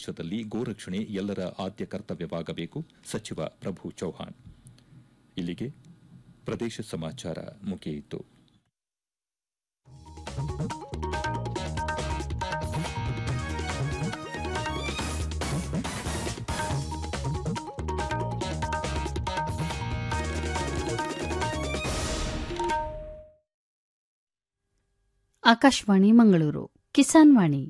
ದೇಶದಲ್ಲಿ ಗೋರಕ್ಷಣೆ ಎಲ್ಲರ ಆದ್ಯ ಕರ್ತವ್ಯವಾಗಬೇಕು ಸಚಿವ ಪ್ರಭು ಚೌಹಾಣ್ ಇಲ್ಲಿಗೆ ಪ್ರದೇಶ ಸಮಾಚಾರ ಮುಗಿಯಿತು Akashvani Mangaluru Kisan Vani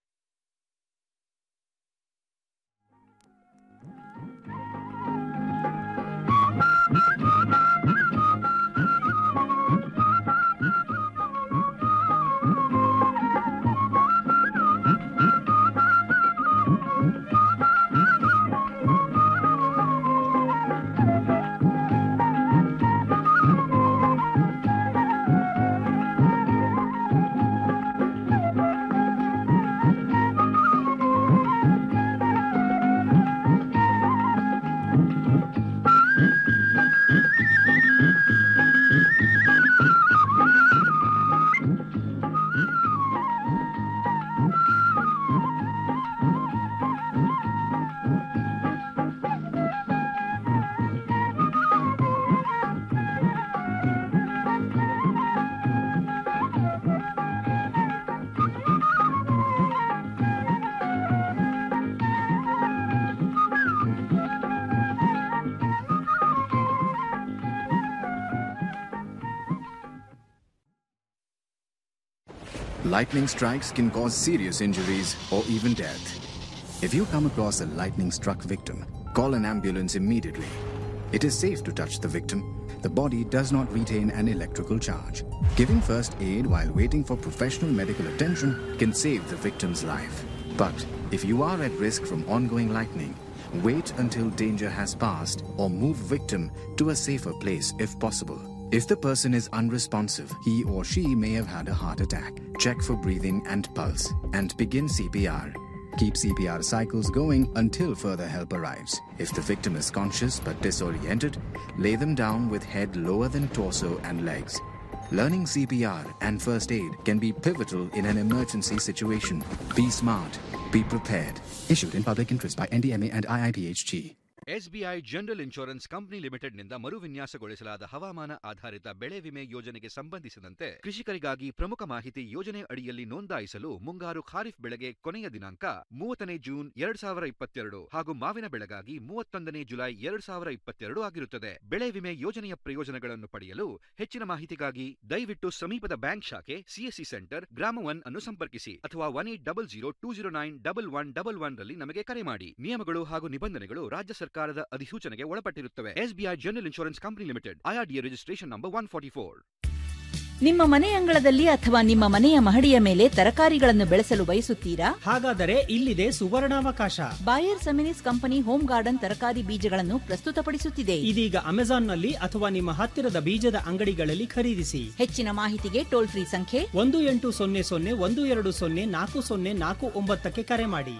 Lightning strikes can cause serious injuries or even death. If you come across a lightning struck victim, call an ambulance immediately. It is safe to touch the victim. The body does not retain an electrical charge. Giving first aid while waiting for professional medical attention can save the victim's life. But if you are at risk from ongoing lightning, wait until danger has passed or move victim to a safer place if possible. If the person is unresponsive, he or she may have had a heart attack. Check for breathing and pulse and begin CPR. Keep CPR cycles going until further help arrives. If the victim is conscious but disoriented, lay them down with head lower than torso and legs. Learning CPR and first aid can be pivotal in an emergency situation. Be smart. Be prepared. Issued in public interest by NDMA and IIPHG. SBI general insurance company ಲಿಮಿಟೆಡ್ನಿಂದ ಮರುವಿನ್ಯಾಸಗೊಳಿಸಲಾದ ಹವಾಮಾನ ಆಧಾರಿತ ಬೆಳೆ ವಿಮೆ ಯೋಜನೆಗೆ ಸಂಬಂಧಿಸಿದಂತೆ ಕೃಷಿಕರಿಗಾಗಿ ಪ್ರಮುಖ ಮಾಹಿತಿ ಯೋಜನೆ ಅಡಿಯಲ್ಲಿ ನೋಂದಾಯಿಸಲು ಮುಂಗಾರು ಖಾರಿಫ್ ಬೆಳೆಗೆ ಕೊನೆಯ ದಿನಾಂಕ ಮೂವತ್ತನೇ ಜೂನ್ ಎರಡ್ ಸಾವಿರ ಇಪ್ಪತ್ತೆರಡು ಹಾಗೂ ಮಾವಿನ ಬೆಳೆಗಾಗಿ ಮೂವತ್ತೊಂದನೇ ಜುಲೈ ಎರಡ್ ಸಾವಿರ ಇಪ್ಪತ್ತೆರಡು ಆಗಿರುತ್ತದೆ ಬೆಳೆ ವಿಮೆ ಯೋಜನೆಯ ಪ್ರಯೋಜನಗಳನ್ನು ಪಡೆಯಲು ಹೆಚ್ಚಿನ ಮಾಹಿತಿಗಾಗಿ ದಯವಿಟ್ಟು ಸಮೀಪದ ಬ್ಯಾಂಕ್ ಶಾಖೆ ಸಿಎಸ್ಸಿ ಸೆಂಟರ್ ಗ್ರಾಮ ಒನ್ ಅನ್ನು ಸಂಪರ್ಕಿಸಿ ಅಥವಾ one eight double zero two zero nine double one double one ರಲ್ಲಿ ನಮಗೆ ಕರೆ ಮಾಡಿ ನಿಯಮಗಳು ಹಾಗೂ ನಿಬಂಧನೆಗಳು ರಾಜ್ಯ ಸರ್ಕಾರದ ಅಧಿಸೂಚನೆಗೆ ಒಳಪಟ್ಟಿರುತ್ತವೆ SBI general insurance company limited IRDA registration number one forty four ನಿಮ್ಮ ಮನೆ ಅಂಗಳದಲ್ಲಿ ಅಥವಾ ನಿಮ್ಮ ಮನೆಯ ಮಹಡಿಯ ಮೇಲೆ ತರಕಾರಿಗಳನ್ನು ಬೆಳೆಸಲು ಬಯಸುತ್ತೀರಾ ಹಾಗಾದರೆ ಇಲ್ಲಿದೆ ಸುವರ್ಣಾವಕಾಶ Bayer Seminis company home garden ತರಕಾರಿ ಬೀಜಗಳನ್ನು ಪ್ರಸ್ತುತಪಡಿಸುತ್ತಿದೆ ಇದೀಗ ಅಮೆಜಾನ್ನಲ್ಲಿ ಅಥವಾ ನಿಮ್ಮ ಹತ್ತಿರದ ಬೀಜದ ಅಂಗಡಿಗಳಲ್ಲಿ ಖರೀದಿಸಿ ಹೆಚ್ಚಿನ ಮಾಹಿತಿಗೆ ಟೋಲ್ ಫ್ರೀ ಸಂಖ್ಯೆ ಒಂದು ಎಂಟು ಸೊನ್ನೆ ಸೊನ್ನೆ ಒಂದು ಎರಡು ಸೊನ್ನೆ ನಾಲ್ಕು ಸೊನ್ನೆ ನಾಲ್ಕು ಒಂಬತ್ತಕ್ಕೆ ಕರೆ ಮಾಡಿ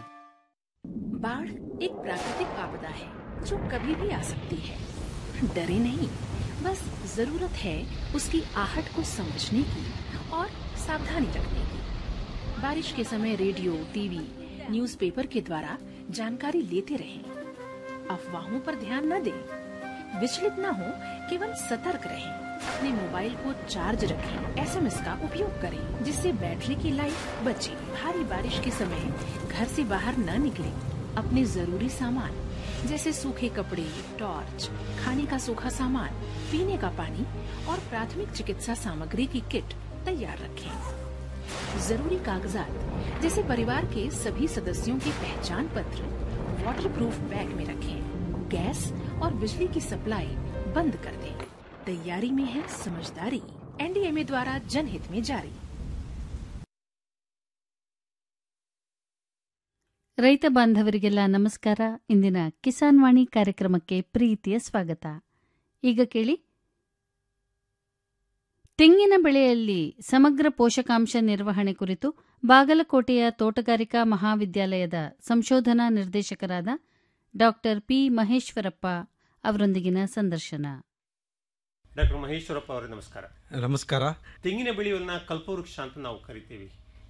बाढ़ एक प्राकृतिक आपदा है जो कभी भी आ सकती है डरे नहीं बस जरूरत है उसकी आहट को समझने की और सावधानी रखने की बारिश के समय रेडियो टीवी न्यूज़पेपर के द्वारा जानकारी लेते रहें अफवाहों पर ध्यान न दें विचलित न हो केवल सतर्क रहें अपने मोबाइल को चार्ज रखें एसएमएस का उपयोग करें जिससे बैटरी की लाइफ बचे भारी बारिश के समय घर से बाहर न निकलें अपने जरूरी सामान जैसे सूखे कपड़े टॉर्च खाने का सूखा सामान पीने का पानी और प्राथमिक चिकित्सा सामग्री की किट तैयार रखें जरूरी कागजात जैसे परिवार के सभी सदस्यों के पहचान पत्र वाटरप्रूफ बैग में रखें गैस और बिजली की सप्लाई बंद कर दें तैयारी में है समझदारी एनडीएमए द्वारा जनहित में जारी ರೈತ ಬಾಂಧವರಿಗೆಲ್ಲ ನಮಸ್ಕಾರ ಇಂದಿನ ಕಿಸಾನ್ ವಾಣಿ ಕಾರ್ಯಕ್ರಮಕ್ಕೆ ಪ್ರೀತಿಯ ಸ್ವಾಗತ ಈಗ ಕೇಳಿ ತೆಂಗಿನ ಬೆಳೆಯಲ್ಲಿ ಸಮಗ್ರ ಪೋಷಕಾಂಶ ನಿರ್ವಹಣೆ ಕುರಿತು ಬಾಗಲಕೋಟೆಯ ತೋಟಗಾರಿಕಾ ಮಹಾವಿದ್ಯಾಲಯದ ಸಂಶೋಧನಾ ನಿರ್ದೇಶಕರಾದ ಡಾಕ್ಟರ್ ಪಿ ಮಹೇಶ್ವರಪ್ಪ ಅವರೊಂದಿಗಿನ ಸಂದರ್ಶನ ಡಾಕ್ಟರ್ ಮಹೇಶ್ವರಪ್ಪ ಅವರೇ ನಮಸ್ಕಾರ ನಮಸ್ಕಾರ ತೆಂಗಿನ ಬೆಳೆಯುವನ್ನ ಕಲ್ಪವೃಕ್ಷ ಅಂತ ನಾವು ಕರಿತೀವಿ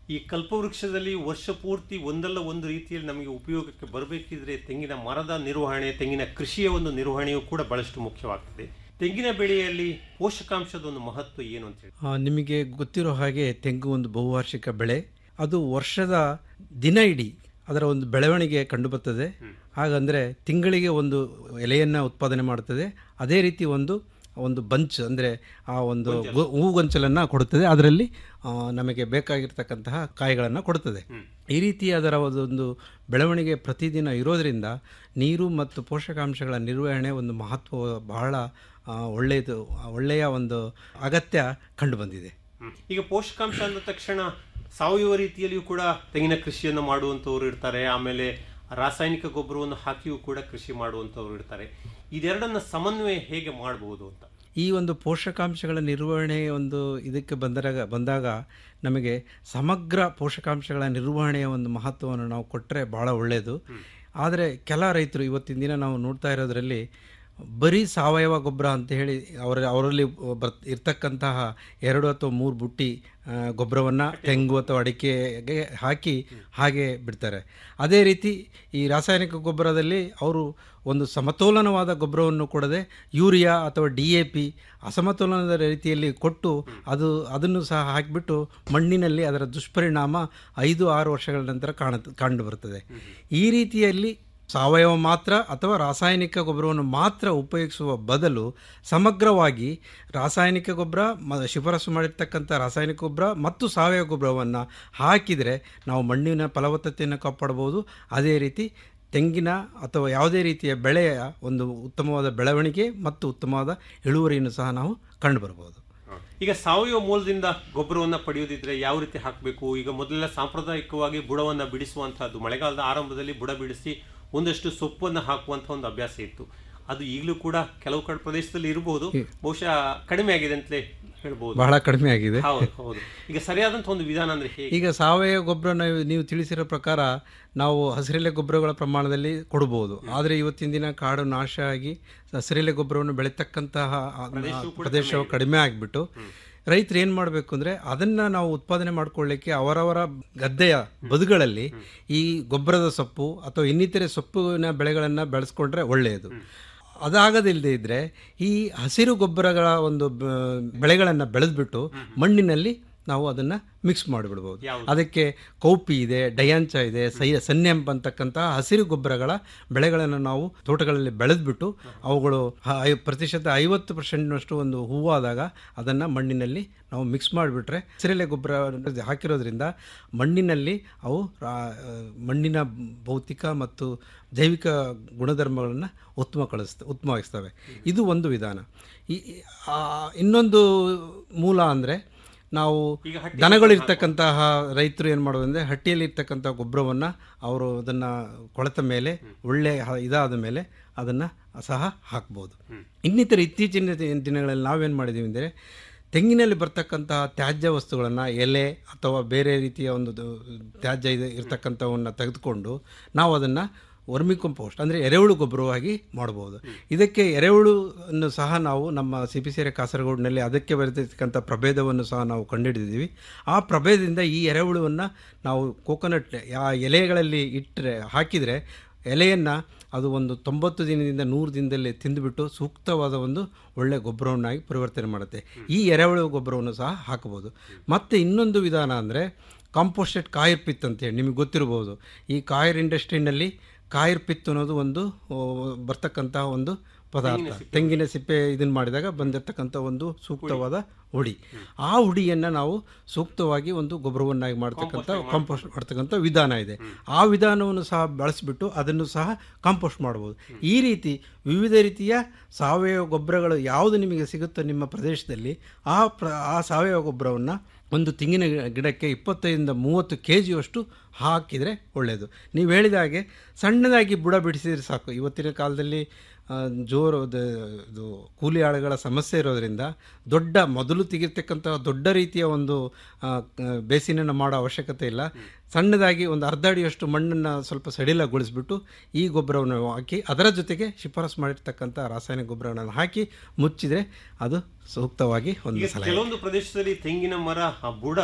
ಈ ಕಲ್ಪವೃಕ್ಷದಲ್ಲಿ ವರ್ಷ ಪೂರ್ತಿ ಒಂದಲ್ಲ ಒಂದು ರೀತಿಯಲ್ಲಿ ನಮಗೆ ಉಪಯೋಗಕ್ಕೆ ಬರಬೇಕಿದ್ರೆ ತೆಂಗಿನ ಮರದ ನಿರ್ವಹಣೆ ತೆಂಗಿನ ಕೃಷಿಯ ಒಂದು ನಿರ್ವಹಣೆಯೂ ಕೂಡ ಬಹಳಷ್ಟು ಮುಖ್ಯವಾಗ್ತದೆ ತೆಂಗಿನ ಬೆಳೆಯಲ್ಲಿ ಪೋಷಕಾಂಶದ ಒಂದು ಮಹತ್ವ ಏನು ಅಂತ ಹೇಳಿ ಆ, ನಿಮಗೆ ಗೊತ್ತಿರೋ ಹಾಗೆ ತೆಂಗು ಒಂದು ಬಹುವಾರ್ಷಿಕ ಬೆಳೆ ಅದು ವರ್ಷದ ದಿನ ಇಡೀ ಅದರ ಒಂದು ಬೆಳವಣಿಗೆ ಕಂಡುಬರ್ತದೆ ಹಾಗಂದರೆ ತಿಂಗಳಿಗೆ ಒಂದು ಎಲೆಯನ್ನು ಉತ್ಪಾದನೆ ಮಾಡುತ್ತದೆ ಅದೇ ರೀತಿ ಒಂದು ಒಂದು ಬಂಚ್ ಅಂದರೆ ಆ ಒಂದು ಗೊ- ಹೂಗೊಂಚಲನ್ನು ಕೊಡುತ್ತದೆ ಅದರಲ್ಲಿ ಆ, ನಮಗೆ ಬೇಕಾಗಿರ್ತಕ್ಕಂತಹ ಕಾಯಿಗಳನ್ನು ಕೊಡುತ್ತದೆ ಈ ರೀತಿ ಅದರ ಒಂದು ಬೆಳವಣಿಗೆ ಪ್ರತಿದಿನ ಇರೋದರಿಂದ ನೀರು ಮತ್ತು ಪೋಷಕಾಂಶಗಳ ನಿರ್ವಹಣೆ ಒಂದು ಮಹತ್ವ ಬಹಳ ಆ, ಒಳ್ಳೆಯದು ಒಳ್ಳೆಯ ಒಂದು ಅಗತ್ಯ ಕಂಡುಬಂದಿದೆ ಈಗ ಪೋಷಕಾಂಶ ಅಂದ ತಕ್ಷಣ ಸಾವಯವ ರೀತಿಯಲ್ಲಿಯೂ ಕೂಡ ತೆಂಗಿನ ಕೃಷಿಯನ್ನು ಮಾಡುವಂಥವ್ರು ಇರ್ತಾರೆ ಆಮೇಲೆ ರಾಸಾಯನಿಕ ಗೊಬ್ಬರವನ್ನು ಹಾಕಿಯೂ ಕೂಡ ಕೃಷಿ ಮಾಡುವಂಥವ್ರು ಇರ್ತಾರೆ ಇದೆರಡನ್ನ ಸಮನ್ವಯ ಹೇಗೆ ಮಾಡಬಹುದು ಅಂತ ಈ ಒಂದು ಪೋಷಕಾಂಶಗಳ ನಿರ್ವಹಣೆ ಒಂದು ಇದಕ್ಕೆ ಬಂದಾಗ ಬಂದಾಗ ನಮಗೆ ಸಮಗ್ರ ಪೋಷಕಾಂಶಗಳ ನಿರ್ವಹಣೆಯ ಒಂದು ಮಹತ್ವವನ್ನು ನಾವು ಕೊಟ್ಟರೆ ಭಾಳ ಒಳ್ಳೆಯದು ಆದರೆ ಕೆಲ ರೈತರು ಇವತ್ತಿನ ದಿನ ನಾವು ನೋಡ್ತಾ ಇರೋದರಲ್ಲಿ ಬರೀ ಸಾವಯವ ಗೊಬ್ಬರ ಅಂತ ಹೇಳಿ ಅವರ ಅವರಲ್ಲಿ ಬರ್ ಇರ್ತಕ್ಕಂತಹ ಎರಡು ಅಥವಾ ಮೂರು ಬುಟ್ಟಿ ಗೊಬ್ಬರವನ್ನು ತೆಂಗು ಅಥವಾ ಅಡಿಕೆಗೆ ಹಾಕಿ ಹಾಗೆ ಬಿಡ್ತಾರೆ ಅದೇ ರೀತಿ ಈ ರಾಸಾಯನಿಕ ಗೊಬ್ಬರದಲ್ಲಿ ಅವರು ಒಂದು ಸಮತೋಲನವಾದ ಗೊಬ್ಬರವನ್ನು ಕೊಡದೆ ಯೂರಿಯಾ ಅಥವಾ ಡಿ ಎ ಪಿ ಅಸಮತೋಲನದ ರೀತಿಯಲ್ಲಿ ಕೊಟ್ಟು ಅದು ಅದನ್ನು ಸಹ ಹಾಕಿಬಿಟ್ಟು ಮಣ್ಣಿನಲ್ಲಿ ಅದರ ದುಷ್ಪರಿಣಾಮ ಐದು ಆರು ವರ್ಷಗಳ ನಂತರ ಕಾಣ ಕಂಡು ಬರುತ್ತದೆ ಈ ರೀತಿಯಲ್ಲಿ ಸಾವಯವ ಮಾತ್ರ ಅಥವಾ ರಾಸಾಯನಿಕ ಗೊಬ್ಬರವನ್ನು ಮಾತ್ರ ಉಪಯೋಗಿಸುವ ಬದಲು ಸಮಗ್ರವಾಗಿ ರಾಸಾಯನಿಕ ಗೊಬ್ಬರ ಮ ಶಿಫಾರಸು ಮಾಡಿರ್ತಕ್ಕಂಥ ರಾಸಾಯನಿಕ ಗೊಬ್ಬರ ಮತ್ತು ಸಾವಯವ ಗೊಬ್ಬರವನ್ನು ಹಾಕಿದರೆ ನಾವು ಮಣ್ಣಿನ ಫಲವತ್ತತೆಯನ್ನು ಕಾಪಾಡ್ಬೋದು ಅದೇ ರೀತಿ ತೆಂಗಿನ ಅಥವಾ ಯಾವುದೇ ರೀತಿಯ ಬೆಳೆಯ ಒಂದು ಉತ್ತಮವಾದ ಬೆಳವಣಿಗೆ ಮತ್ತು ಉತ್ತಮವಾದ ಇಳುವರಿಯನ್ನು ಸಹ ನಾವು ಕಂಡುಬರಬಹುದು ಈಗ ಸಾವಯವ ಮೂಲದಿಂದ ಗೊಬ್ಬರವನ್ನ ಪಡೆಯೋದಿದ್ರೆ ಯಾವ ರೀತಿ ಹಾಕಬೇಕು ಈಗ ಮೊದಲೆಲ್ಲ ಸಾಂಪ್ರದಾಯಿಕವಾಗಿ ಬುಡವನ್ನ ಬಿಡಿಸುವಂತಹದ್ದು ಮಳೆಗಾಲದ ಆರಂಭದಲ್ಲಿ ಬುಡ ಬಿಡಿಸಿ ಒಂದಷ್ಟು ಸೊಪ್ಪನ್ನು ಹಾಕುವಂತ ಒಂದು ಅಭ್ಯಾಸ ಇತ್ತು ಅದು ಈಗಲೂ ಕೂಡ ಕೆಲವು ಕಡೆ ಪ್ರದೇಶದಲ್ಲಿ ಇರಬಹುದು ಬಹುಶಃ ಕಡಿಮೆ ಆಗಿದೆ ಅಂತಲೇ ಹೇಳ್ಬೋದು ಬಹಳ ಕಡಿಮೆ ಆಗಿದೆ. ಹೌದು ಹೌದು ಈಗ ಸರಿಯಾದಂತ ಒಂದು ವಿಧಾನ ಅಂದ್ರೆ ಹೇಗೆ ಈಗ ಸಾವಯವ ಗೊಬ್ಬರ ನೀವು ನೀವು ತಿಳಿಸಿರೋ ಪ್ರಕಾರ ನಾವು ಹಸಿರೆಲೆ ಗೊಬ್ಬರಗಳ ಪ್ರಮಾಣದಲ್ಲಿ ಕೊಡಬಹುದು ಆದರೆ ಇವತ್ತಿನ ದಿನ ಕಾಡು ನಾಶ ಆಗಿ ಹಸಿರೆಲೆ ಗೊಬ್ಬರವನ್ನು ಬೆಳೀತಕ್ಕಂತಹ ಆ- ಪ್ರದೇಶವು ಕಡಿಮೆ ಆಗಿಬಿಟ್ಟು ರೈತರು ಏನು ಮಾಡಬೇಕು ಅಂದರೆ ಅದನ್ನು ನಾವು ಉತ್ಪಾದನೆ ಮಾಡ್ಕೊಳ್ಳಿಕ್ಕೆ ಅವರವರ ಗದ್ದೆಯ ಬದುಗಳಲ್ಲಿ ಈ ಗೊಬ್ಬರದ ಸೊಪ್ಪು ಅಥವಾ ಇನ್ನಿತರೆ ಸೊಪ್ಪಿನ ಬೆಳೆಗಳನ್ನು ಬೆಳೆಸ್ಕೊಂಡ್ರೆ ಒಳ್ಳೆಯದು ಅದಾಗದಿಲ್ಲದೆ ಇದ್ದರೆ ಈ ಹಸಿರು ಗೊಬ್ಬರಗಳ ಒಂದು ಬೆಳೆಗಳನ್ನು ಬೆಳೆದ್ಬಿಟ್ಟು ಮಣ್ಣಿನಲ್ಲಿ ನಾವು ಅದನ್ನು ಮಿಕ್ಸ್ ಮಾಡಿಬಿಡ್ಬೋದು ಅದಕ್ಕೆ ಕೌಪಿ ಇದೆ ಡಯಾಂಚ ಇದೆ ಸೈ ಸನ್ನೆಂಪ್ ಅಂತಕ್ಕಂತಹ ಹಸಿರು ಗೊಬ್ಬರಗಳ ಬೆಳೆಗಳನ್ನು ನಾವು ತೋಟಗಳಲ್ಲಿ ಬೆಳೆದ್ಬಿಟ್ಟು ಅವುಗಳು ಹ- ಐ- ಪ್ರತಿಶತ ಐವತ್ತು ಪರ್ಸೆಂಟ್ನಷ್ಟು ಒಂದು ಹೂವಾದಾಗ ಅದನ್ನು ಮಣ್ಣಿನಲ್ಲಿ ನಾವು ಮಿಕ್ಸ್ ಮಾಡಿಬಿಟ್ರೆ ಹಸಿರೆಲೆ ಗೊಬ್ಬರ ಹಾಕಿರೋದ್ರಿಂದ ಮಣ್ಣಿನಲ್ಲಿ ಅವು ರಾ- ಮಣ್ಣಿನ ಭೌತಿಕ ಮತ್ತು ಜೈವಿಕ ಗುಣಧರ್ಮಗಳನ್ನು ಉತ್ತಮ ಕಳಿಸ್ತ ಉತ್ತಮವಾಗಿಸ್ತವೆ ಇದು ಒಂದು ವಿಧಾನ ಈ ಆ, ಇನ್ನೊಂದು ಮೂಲ ಅಂದರೆ ನಾವು ದನಗಳಿರ್ತಕ್ಕಂತಹ ರೈತರು ಏನು ಮಾಡೋದು ಅಂದರೆ ಹಟ್ಟಿಯಲ್ಲಿ ಇರ್ತಕ್ಕಂಥ ಗೊಬ್ಬರವನ್ನು ಅವರು ಅದನ್ನು ಕೊಳೆತ ಮೇಲೆ ಒಳ್ಳೆ ಹ- ಇದಾದ ಮೇಲೆ ಅದನ್ನು ಸಹ ಹಾಕ್ಬೋದು ಇನ್ನಿತರ ಇತ್ತೀಚಿನ ದಿ- ದಿನಗಳಲ್ಲಿ ನಾವೇನು ಮಾಡಿದ್ದೀವಿ ಅಂದರೆ ತೆಂಗಿನಲ್ಲಿ ಬರ್ತಕ್ಕಂತಹ ತ್ಯಾಜ್ಯ ವಸ್ತುಗಳನ್ನು ಎಲೆ ಅಥವಾ ಬೇರೆ ರೀತಿಯ ಒಂದು ದ- ತ್ಯಾಜ್ಯ ಇದೆ ಇರ್ತಕ್ಕಂಥವನ್ನು ತೆಗೆದುಕೊಂಡು ನಾವು ಅದನ್ನು ವರ್ಮಿ ಕಂಪೋಸ್ಟ್ ಅಂದರೆ ಎರೆಹುಳು ಗೊಬ್ಬರವಾಗಿ ಮಾಡ್ಬೋದು ಇದಕ್ಕೆ ಎರೆಹುಳುವನ್ನು ಸಹ ನಾವು ನಮ್ಮ ಸಿ ಪಿ ಸಿ ಕಾಸರಗೋಡಿನಲ್ಲಿ ಅದಕ್ಕೆ ಬರೆದಿರ್ತಕ್ಕಂಥ ಪ್ರಭೇದವನ್ನು ಸಹ ನಾವು ಕಂಡುಹಿಡಿದಿದ್ದೀವಿ ಆ ಪ್ರಭೇದದಿಂದ ಈ ಎರೆಹುಳುವನ್ನು ನಾವು ಕೋಕೋನಟ್ ಆ ಎಲೆಗಳಲ್ಲಿ ಇಟ್ಟರೆ ಹಾಕಿದರೆ ಎಲೆಯನ್ನು ಅದು ಒಂದು ತೊಂಬತ್ತು ದಿನದಿಂದ ನೂರು ದಿನದಲ್ಲಿ ತಿಂದುಬಿಟ್ಟು ಸೂಕ್ತವಾದ ಒಂದು ಒಳ್ಳೆಯ ಗೊಬ್ಬರವನ್ನಾಗಿ ಪರಿವರ್ತನೆ ಮಾಡುತ್ತೆ ಈ ಎರೆಹುಳು ಗೊಬ್ಬರವನ್ನು ಸಹ ಹಾಕಬಹುದು ಮತ್ತು ಇನ್ನೊಂದು ವಿಧಾನ ಅಂದರೆ ಕಾಂಪೋಸ್ಟೆಡ್ ಕಾಯಿರ್ ಪಿತ್ ಅಂತೇಳಿ ನಿಮಗೆ ಗೊತ್ತಿರ್ಬೋದು ಈ ಕಾಯಿರ್ ಇಂಡಸ್ಟ್ರಿನಲ್ಲಿ ಕಾಯಿರ್ ಪಿತ್ ಅನ್ನೋದು ಒಂದು ಆ, ಬರ್ತಕ್ಕಂಥ ಒಂದು ಪದಾರ್ಥ ತೆಂಗಿನ ಸಿಪ್ಪೆ ಇದನ್ನ ಮಾಡಿದಾಗ ಬಂದಿರತಕ್ಕಂಥ ಒಂದು ಸೂಕ್ತವಾದ ಹುಡಿ ಆ ಹುಡಿಯನ್ನು ನಾವು ಸೂಕ್ತವಾಗಿ ಒಂದು ಗೊಬ್ಬರವನ್ನಾಗಿ ಮಾಡ್ತಕ್ಕಂಥ ಕಾಂಪೋಸ್ಟ್ ಮಾಡ್ತಕ್ಕಂಥ ವಿಧಾನ ಇದೆ ಆ ವಿಧಾನವನ್ನು ಸಹ ಬಳಸಿಬಿಟ್ಟು ಅದನ್ನು ಸಹ ಕಾಂಪೋಸ್ಟ್ ಮಾಡ್ಬೋದು ಈ ರೀತಿ ವಿವಿಧ ರೀತಿಯ ಸಾವಯವ ಗೊಬ್ಬರಗಳು ಯಾವುದು ನಿಮಗೆ ಸಿಗುತ್ತೋ ನಿಮ್ಮ ಪ್ರದೇಶದಲ್ಲಿ ಆ ಪ್ರ ಆ ಸಾವಯವ ಗೊಬ್ಬರವನ್ನು ಒಂದು ತೆಂಗಿನ ಗಿಡಕ್ಕೆ ಇಪ್ಪತ್ತೈದರಿಂದ ಮೂವತ್ತು ಕೆ ಜಿಯಷ್ಟು ಹಾಕಿದರೆ ಒಳ್ಳೆಯದು ನೀವು ಹೇಳಿದ ಹಾಗೆ ಸಣ್ಣದಾಗಿ ಬುಡ ಬಿಡಿಸಿದ್ರೆ ಸಾಕು ಇವತ್ತಿನ ಕಾಲದಲ್ಲಿ ಆ, ಜೋರು ದ- ಇದು ಕೂಲಿ ಆಳುಗಳ ಸಮಸ್ಯೆ ಇರೋದರಿಂದ ದೊಡ್ಡ ಮೊದಲು ತೆಗಿರ್ತಕ್ಕಂಥ ದೊಡ್ಡ ರೀತಿಯ ಒಂದು ಆ, ಕ- ಬೇಸಿನನ್ನು ಮಾಡೋ ಅವಶ್ಯಕತೆ ಇಲ್ಲ ಸಣ್ಣದಾಗಿ ಒಂದು ಅರ್ಧ ಅಡಿಯಷ್ಟು ಮಣ್ಣನ್ನು ಸ್ವಲ್ಪ ಸಡಿಲಗೊಳಿಸ್ಬಿಟ್ಟು ಈ ಗೊಬ್ಬರವನ್ನು ಹಾಕಿ ಅದರ ಜೊತೆಗೆ ಶಿಫಾರಸು ಮಾಡಿರ್ತಕ್ಕಂಥ ರಾಸಾಯನಿಕ ಗೊಬ್ಬರಗಳನ್ನು ಹಾಕಿ ಮುಚ್ಚಿದರೆ ಅದು ಸೂಕ್ತವಾಗಿ ಈಗ ಒಂದು ಸಲಹೆ ಕೆಲವೊಂದು ಪ್ರದೇಶದಲ್ಲಿ ತೆಂಗಿನ ಮರ ಆ ಬುಡ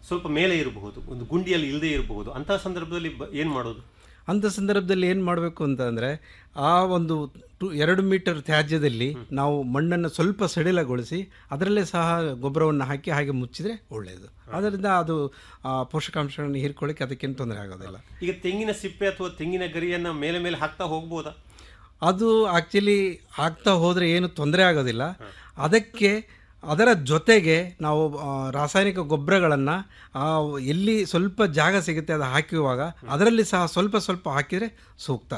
ಸ್ವಲ್ಪ ಮೇಲೆ ಇರಬಹುದು ಒಂದು ಗುಂಡಿಯಲ್ಲಿ ಇಲ್ಲದೆ ಇರಬಹುದು ಅಂತಹ ಸಂದರ್ಭದಲ್ಲಿ ಬ- ಏನ್ ಮಾಡೋದು ಅಂಥ ಸಂದರ್ಭದಲ್ಲಿ ಏನು ಮಾಡಬೇಕು ಅಂತ ಅಂದರೆ ಆ ಒಂದು ಟು ಎರಡು ಮೀಟರ್ ತ್ಯಾಜ್ಯದಲ್ಲಿ ನಾವು ಮಣ್ಣನ್ನು ಸ್ವಲ್ಪ ಸಡಿಲಗೊಳಿಸಿ ಅದರಲ್ಲೇ ಸಹ ಗೊಬ್ಬರವನ್ನು ಹಾಕಿ ಹಾಗೆ ಮುಚ್ಚಿದರೆ ಒಳ್ಳೆಯದು ಅದರಿಂದ ಅದು ಆ ಪೋಷಕಾಂಶಗಳನ್ನು ಹೀರ್ಕೊಳ್ಳಿಕ್ಕೆ ಅದಕ್ಕೇನು ತೊಂದರೆ ಆಗೋದಿಲ್ಲ ಈಗ ತೆಂಗಿನ ಸಿಪ್ಪೆ ಅಥವಾ ತೆಂಗಿನ ಗರಿಯನ್ನ ಮೇಲೆ ಮೇಲೆ ಹಾಕ್ತಾ ಹೋಗ್ಬೋದಾ ಅದು ಆಕ್ಚುಲಿ ಆಗ್ತಾ ಹೋದರೆ ಏನು ತೊಂದರೆ ಆಗೋದಿಲ್ಲ ಅದಕ್ಕೆ ಅದರ ಜೊತೆಗೆ ನಾವು ಆ, ರಾಸಾಯನಿಕ ಗೊಬ್ಬರಗಳನ್ನು ಎಲ್ಲಿ ಸ್ವಲ್ಪ ಜಾಗ ಸಿಗುತ್ತೆ ಅದು ಹಾಕುವಾಗ ಅದರಲ್ಲಿ ಸಹ ಸ್ವಲ್ಪ ಸ್ವಲ್ಪ ಹಾಕಿದರೆ ಸೂಕ್ತ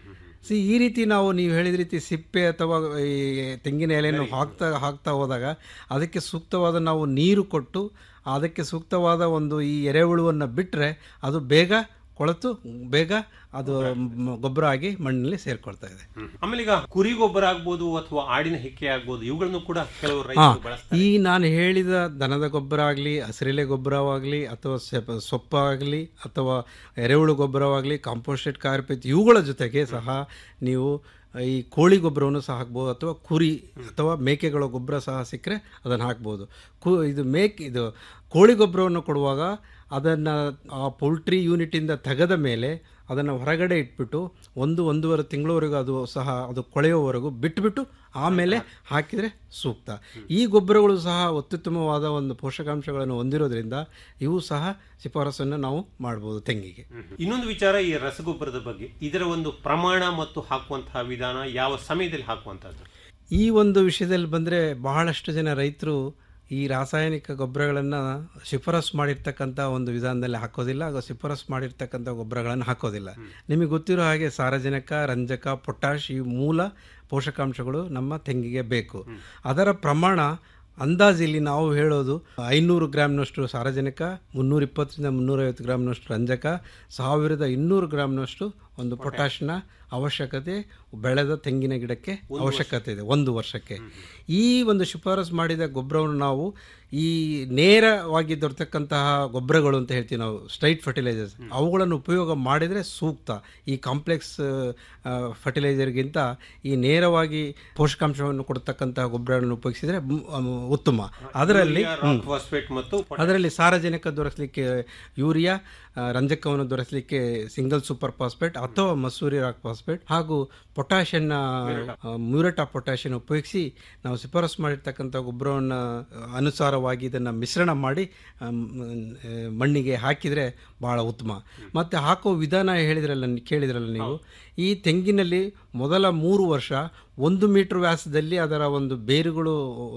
ಸಿ ಈ ರೀತಿ ನಾವು ನೀವು ಹೇಳಿದ ರೀತಿ ಸಿಪ್ಪೆ ಅಥವಾ ಈ ತೆಂಗಿನ ಎಲೆಯನ್ನು ಹಾಕ್ತಾ ಹಾಕ್ತಾ ಹೋದಾಗ ಅದಕ್ಕೆ ಸೂಕ್ತವಾದ ನಾವು ನೀರು ಕೊಟ್ಟು ಅದಕ್ಕೆ ಸೂಕ್ತವಾದ ಒಂದು ಈ ಎರೆಹುಳುವನ್ನು ಬಿಟ್ಟರೆ ಅದು ಬೇಗ ಕೊಳೆತು ಬೇಗ ಅದು ಮ್- ಗೊಬ್ಬರ ಆಗಿ ಮಣ್ಣಿನಲ್ಲಿ ಸೇರ್ಕೊಳ್ತಾ ಇದೆ ಆಮೇಲೆ ಈಗ ಕುರಿ ಗೊಬ್ಬರ ಆಗ್ಬೋದು ಅಥವಾ ಆಡಿನ ಹಿಕ್ಕೆ ಆಗ್ಬೋದು ಇವುಗಳನ್ನು ಕೂಡ ಕೆಲವು ಹಾ ರೈತರು ಬಳಸ್ತಾರೆ ಈ ನಾನು ಹೇಳಿದ ದನದ ಗೊಬ್ಬರ ಆಗಲಿ ಹಸಿರೆಲೆ ಗೊಬ್ಬರವಾಗಲಿ ಅಥವಾ ಸೆಪ- ಸೊಪ್ಪಾಗಲಿ ಅಥವಾ ಎರೆಹುಳು ಗೊಬ್ಬರವಾಗಲಿ ಕಾಂಪೋಸ್ಟೆಡ್ ಕಾರ್ಪೆಟ್ ಇವುಗಳ ಜೊತೆಗೆ ಸಹ ನೀವು ಈ ಕೋಳಿ ಗೊಬ್ಬರವನ್ನು ಸಹ ಹಾಕ್ಬೋದು ಅಥವಾ ಕುರಿ ಅಥವಾ ಮೇಕೆಗಳ ಗೊಬ್ಬರ ಸಹ ಸಿಕ್ಕರೆ ಅದನ್ನು ಹಾಕ್ಬೋದು ಕು ಇದು ಮೇಕ್ ಇದು ಕೋಳಿ ಗೊಬ್ಬರವನ್ನು ಕೊಡುವಾಗ ಅದನ್ನು ಆ ಪೌಲ್ಟ್ರಿ ಯೂನಿಟಿಂದ ತೆಗೆದ ಮೇಲೆ ಅದನ್ನು ಹೊರಗಡೆ ಇಟ್ಬಿಟ್ಟು ಒಂದು ಒಂದೂವರೆ ತಿಂಗಳವರೆಗೂ ಅದು ಸಹ ಅದು ಕೊಳೆಯುವವರೆಗೂ ಬಿಟ್ಟುಬಿಟ್ಟು ಆಮೇಲೆ ಹಾಕಿದರೆ ಸೂಕ್ತ ಈ ಗೊಬ್ಬರಗಳು ಸಹ ಅತ್ಯುತ್ತಮವಾದ ಒಂದು ಪೋಷಕಾಂಶಗಳನ್ನು ಹೊಂದಿರೋದ್ರಿಂದ ಇವು ಸಹ ಶಿಫಾರಸನ್ನು ನಾವು ಮಾಡ್ಬೋದು ತೆಂಗಿಗೆ ಇನ್ನೊಂದು ವಿಚಾರ ಈ ರಸಗೊಬ್ಬರದ ಬಗ್ಗೆ ಇದರ ಒಂದು ಪ್ರಮಾಣ ಮತ್ತು ಹಾಕುವಂತಹ ವಿಧಾನ ಯಾವ ಸಮಯದಲ್ಲಿ ಹಾಕುವಂತಹದ್ದು ಈ ಒಂದು ವಿಷಯದಲ್ಲಿ ಬಂದರೆ ಬಹಳಷ್ಟು ಜನ ರೈತರು ಈ ರಾಸಾಯನಿಕ ಗೊಬ್ಬರಗಳನ್ನು ಶಿಫಾರಸ್ ಮಾಡಿರ್ತಕ್ಕಂಥ ಒಂದು ವಿಧಾನದಲ್ಲಿ ಹಾಕೋದಿಲ್ಲ ಹಾಗೂ ಶಿಫಾರಸ್ ಮಾಡಿರ್ತಕ್ಕಂಥ ಗೊಬ್ಬರಗಳನ್ನು ಹಾಕೋದಿಲ್ಲ ನಿಮಗೆ ಗೊತ್ತಿರೋ ಹಾಗೆ ಸಾರಜನಕ ರಂಜಕ ಪೊಟ್ಯಾಶ್ ಈ ಮೂಲ ಪೋಷಕಾಂಶಗಳು ನಮ್ಮ ತೆಂಗಿಗೆ ಬೇಕು ಅದರ ಪ್ರಮಾಣ ಅಂದಾಜಿಲ್ಲಿ ನಾವು ಹೇಳೋದು ಐನೂರು ಗ್ರಾಮ್ನಷ್ಟು ಸಾರಜನಕ ಮುನ್ನೂರ ಇಪ್ಪತ್ತರಿಂದ ಮುನ್ನೂರೈವತ್ತು ಗ್ರಾಮ್ನಷ್ಟು ರಂಜಕ ಸಾವಿರದ ಇನ್ನೂರು ಗ್ರಾಮ್ನಷ್ಟು ಒಂದು ಪೊಟ್ಯಾಶ್ನ ಅವಶ್ಯಕತೆ ಬೆಳೆದ ತೆಂಗಿನ ಗಿಡಕ್ಕೆ ಅವಶ್ಯಕತೆ ಇದೆ ಒಂದು ವರ್ಷಕ್ಕೆ ಈ ಒಂದು ಶಿಫಾರಸು ಮಾಡಿದ ಗೊಬ್ಬರವನ್ನು ನಾವು ಈ ನೇರವಾಗಿ ದೊರೆತಕ್ಕಂತಹ ಗೊಬ್ಬರಗಳು ಅಂತ ಹೇಳ್ತೀವಿ ನಾವು ಸ್ಟ್ರೈಟ್ ಫರ್ಟಿಲೈಸರ್ಸ್ ಅವುಗಳನ್ನು ಉಪಯೋಗ ಮಾಡಿದರೆ ಸೂಕ್ತ ಈ ಕಾಂಪ್ಲೆಕ್ಸ್ ಫರ್ಟಿಲೈಸರ್ಗಿಂತ ಈ ನೇರವಾಗಿ ಪೋಷಕಾಂಶವನ್ನು ಕೊಡ್ತಕ್ಕಂತಹ ಗೊಬ್ಬರಗಳನ್ನು ಉಪಯೋಗಿಸಿದರೆ ಮ್- ಅಮ್, ಉತ್ತಮ ಅದರಲ್ಲಿ ಹ್ಮ್. ಫಾಸ್ಫೇಟ್ ಮತ್ತು ಅದರಲ್ಲಿ ಸಾರಜನಕ ದೊರಕಲಿಕ್ಕೆ ಯೂರಿಯಾ ಆ, ರಂಜಕವನ್ನು ದೊರಕಲಿಕ್ಕೆ ಸಿಂಗಲ್ ಸೂಪರ್ ಫಾಸ್ಫೇಟ್ ಅಥವಾ ಮಸೂರಿ ರಾಕ್ ಫಾಸ್ಫೇಟ್ ಹಾಗೂ ಪೊಟ್ಯಾಷನ್ನ ಮ್ಯೂರೇಟ್ ಆಫ್ ಪೊಟ್ಯಾಷಿಯನ್ ಉಪಯೋಗಿಸಿ ನಾವು ಶಿಫಾರಸ್ ಮಾಡಿರ್ತಕ್ಕಂಥ ಗೊಬ್ಬರವನ್ನು ಅನುಸಾರವಾಗಿ ಇದನ್ನು ಮಿಶ್ರಣ ಮಾಡಿ ಆಮ್, ಆ, ಮಣ್ಣಿಗೆ ಹಾಕಿದರೆ ಬಹಳ ಉತ್ತಮ ಮತ್ತು ಹಾಕೋ ವಿಧಾನ ಹೇಳಿದ್ರಲ್ಲ ಕೇಳಿದ್ರಲ್ಲ ನೀವು ಈ ತೆಂಗಿನಲ್ಲಿ ಮೊದಲ ಮೂರು ವರ್ಷ ಒಂದು ಮೀಟರ್ ವ್ಯಾಸದಲ್ಲಿ ಅದರ ಒಂದು ಬೇರುಗಳು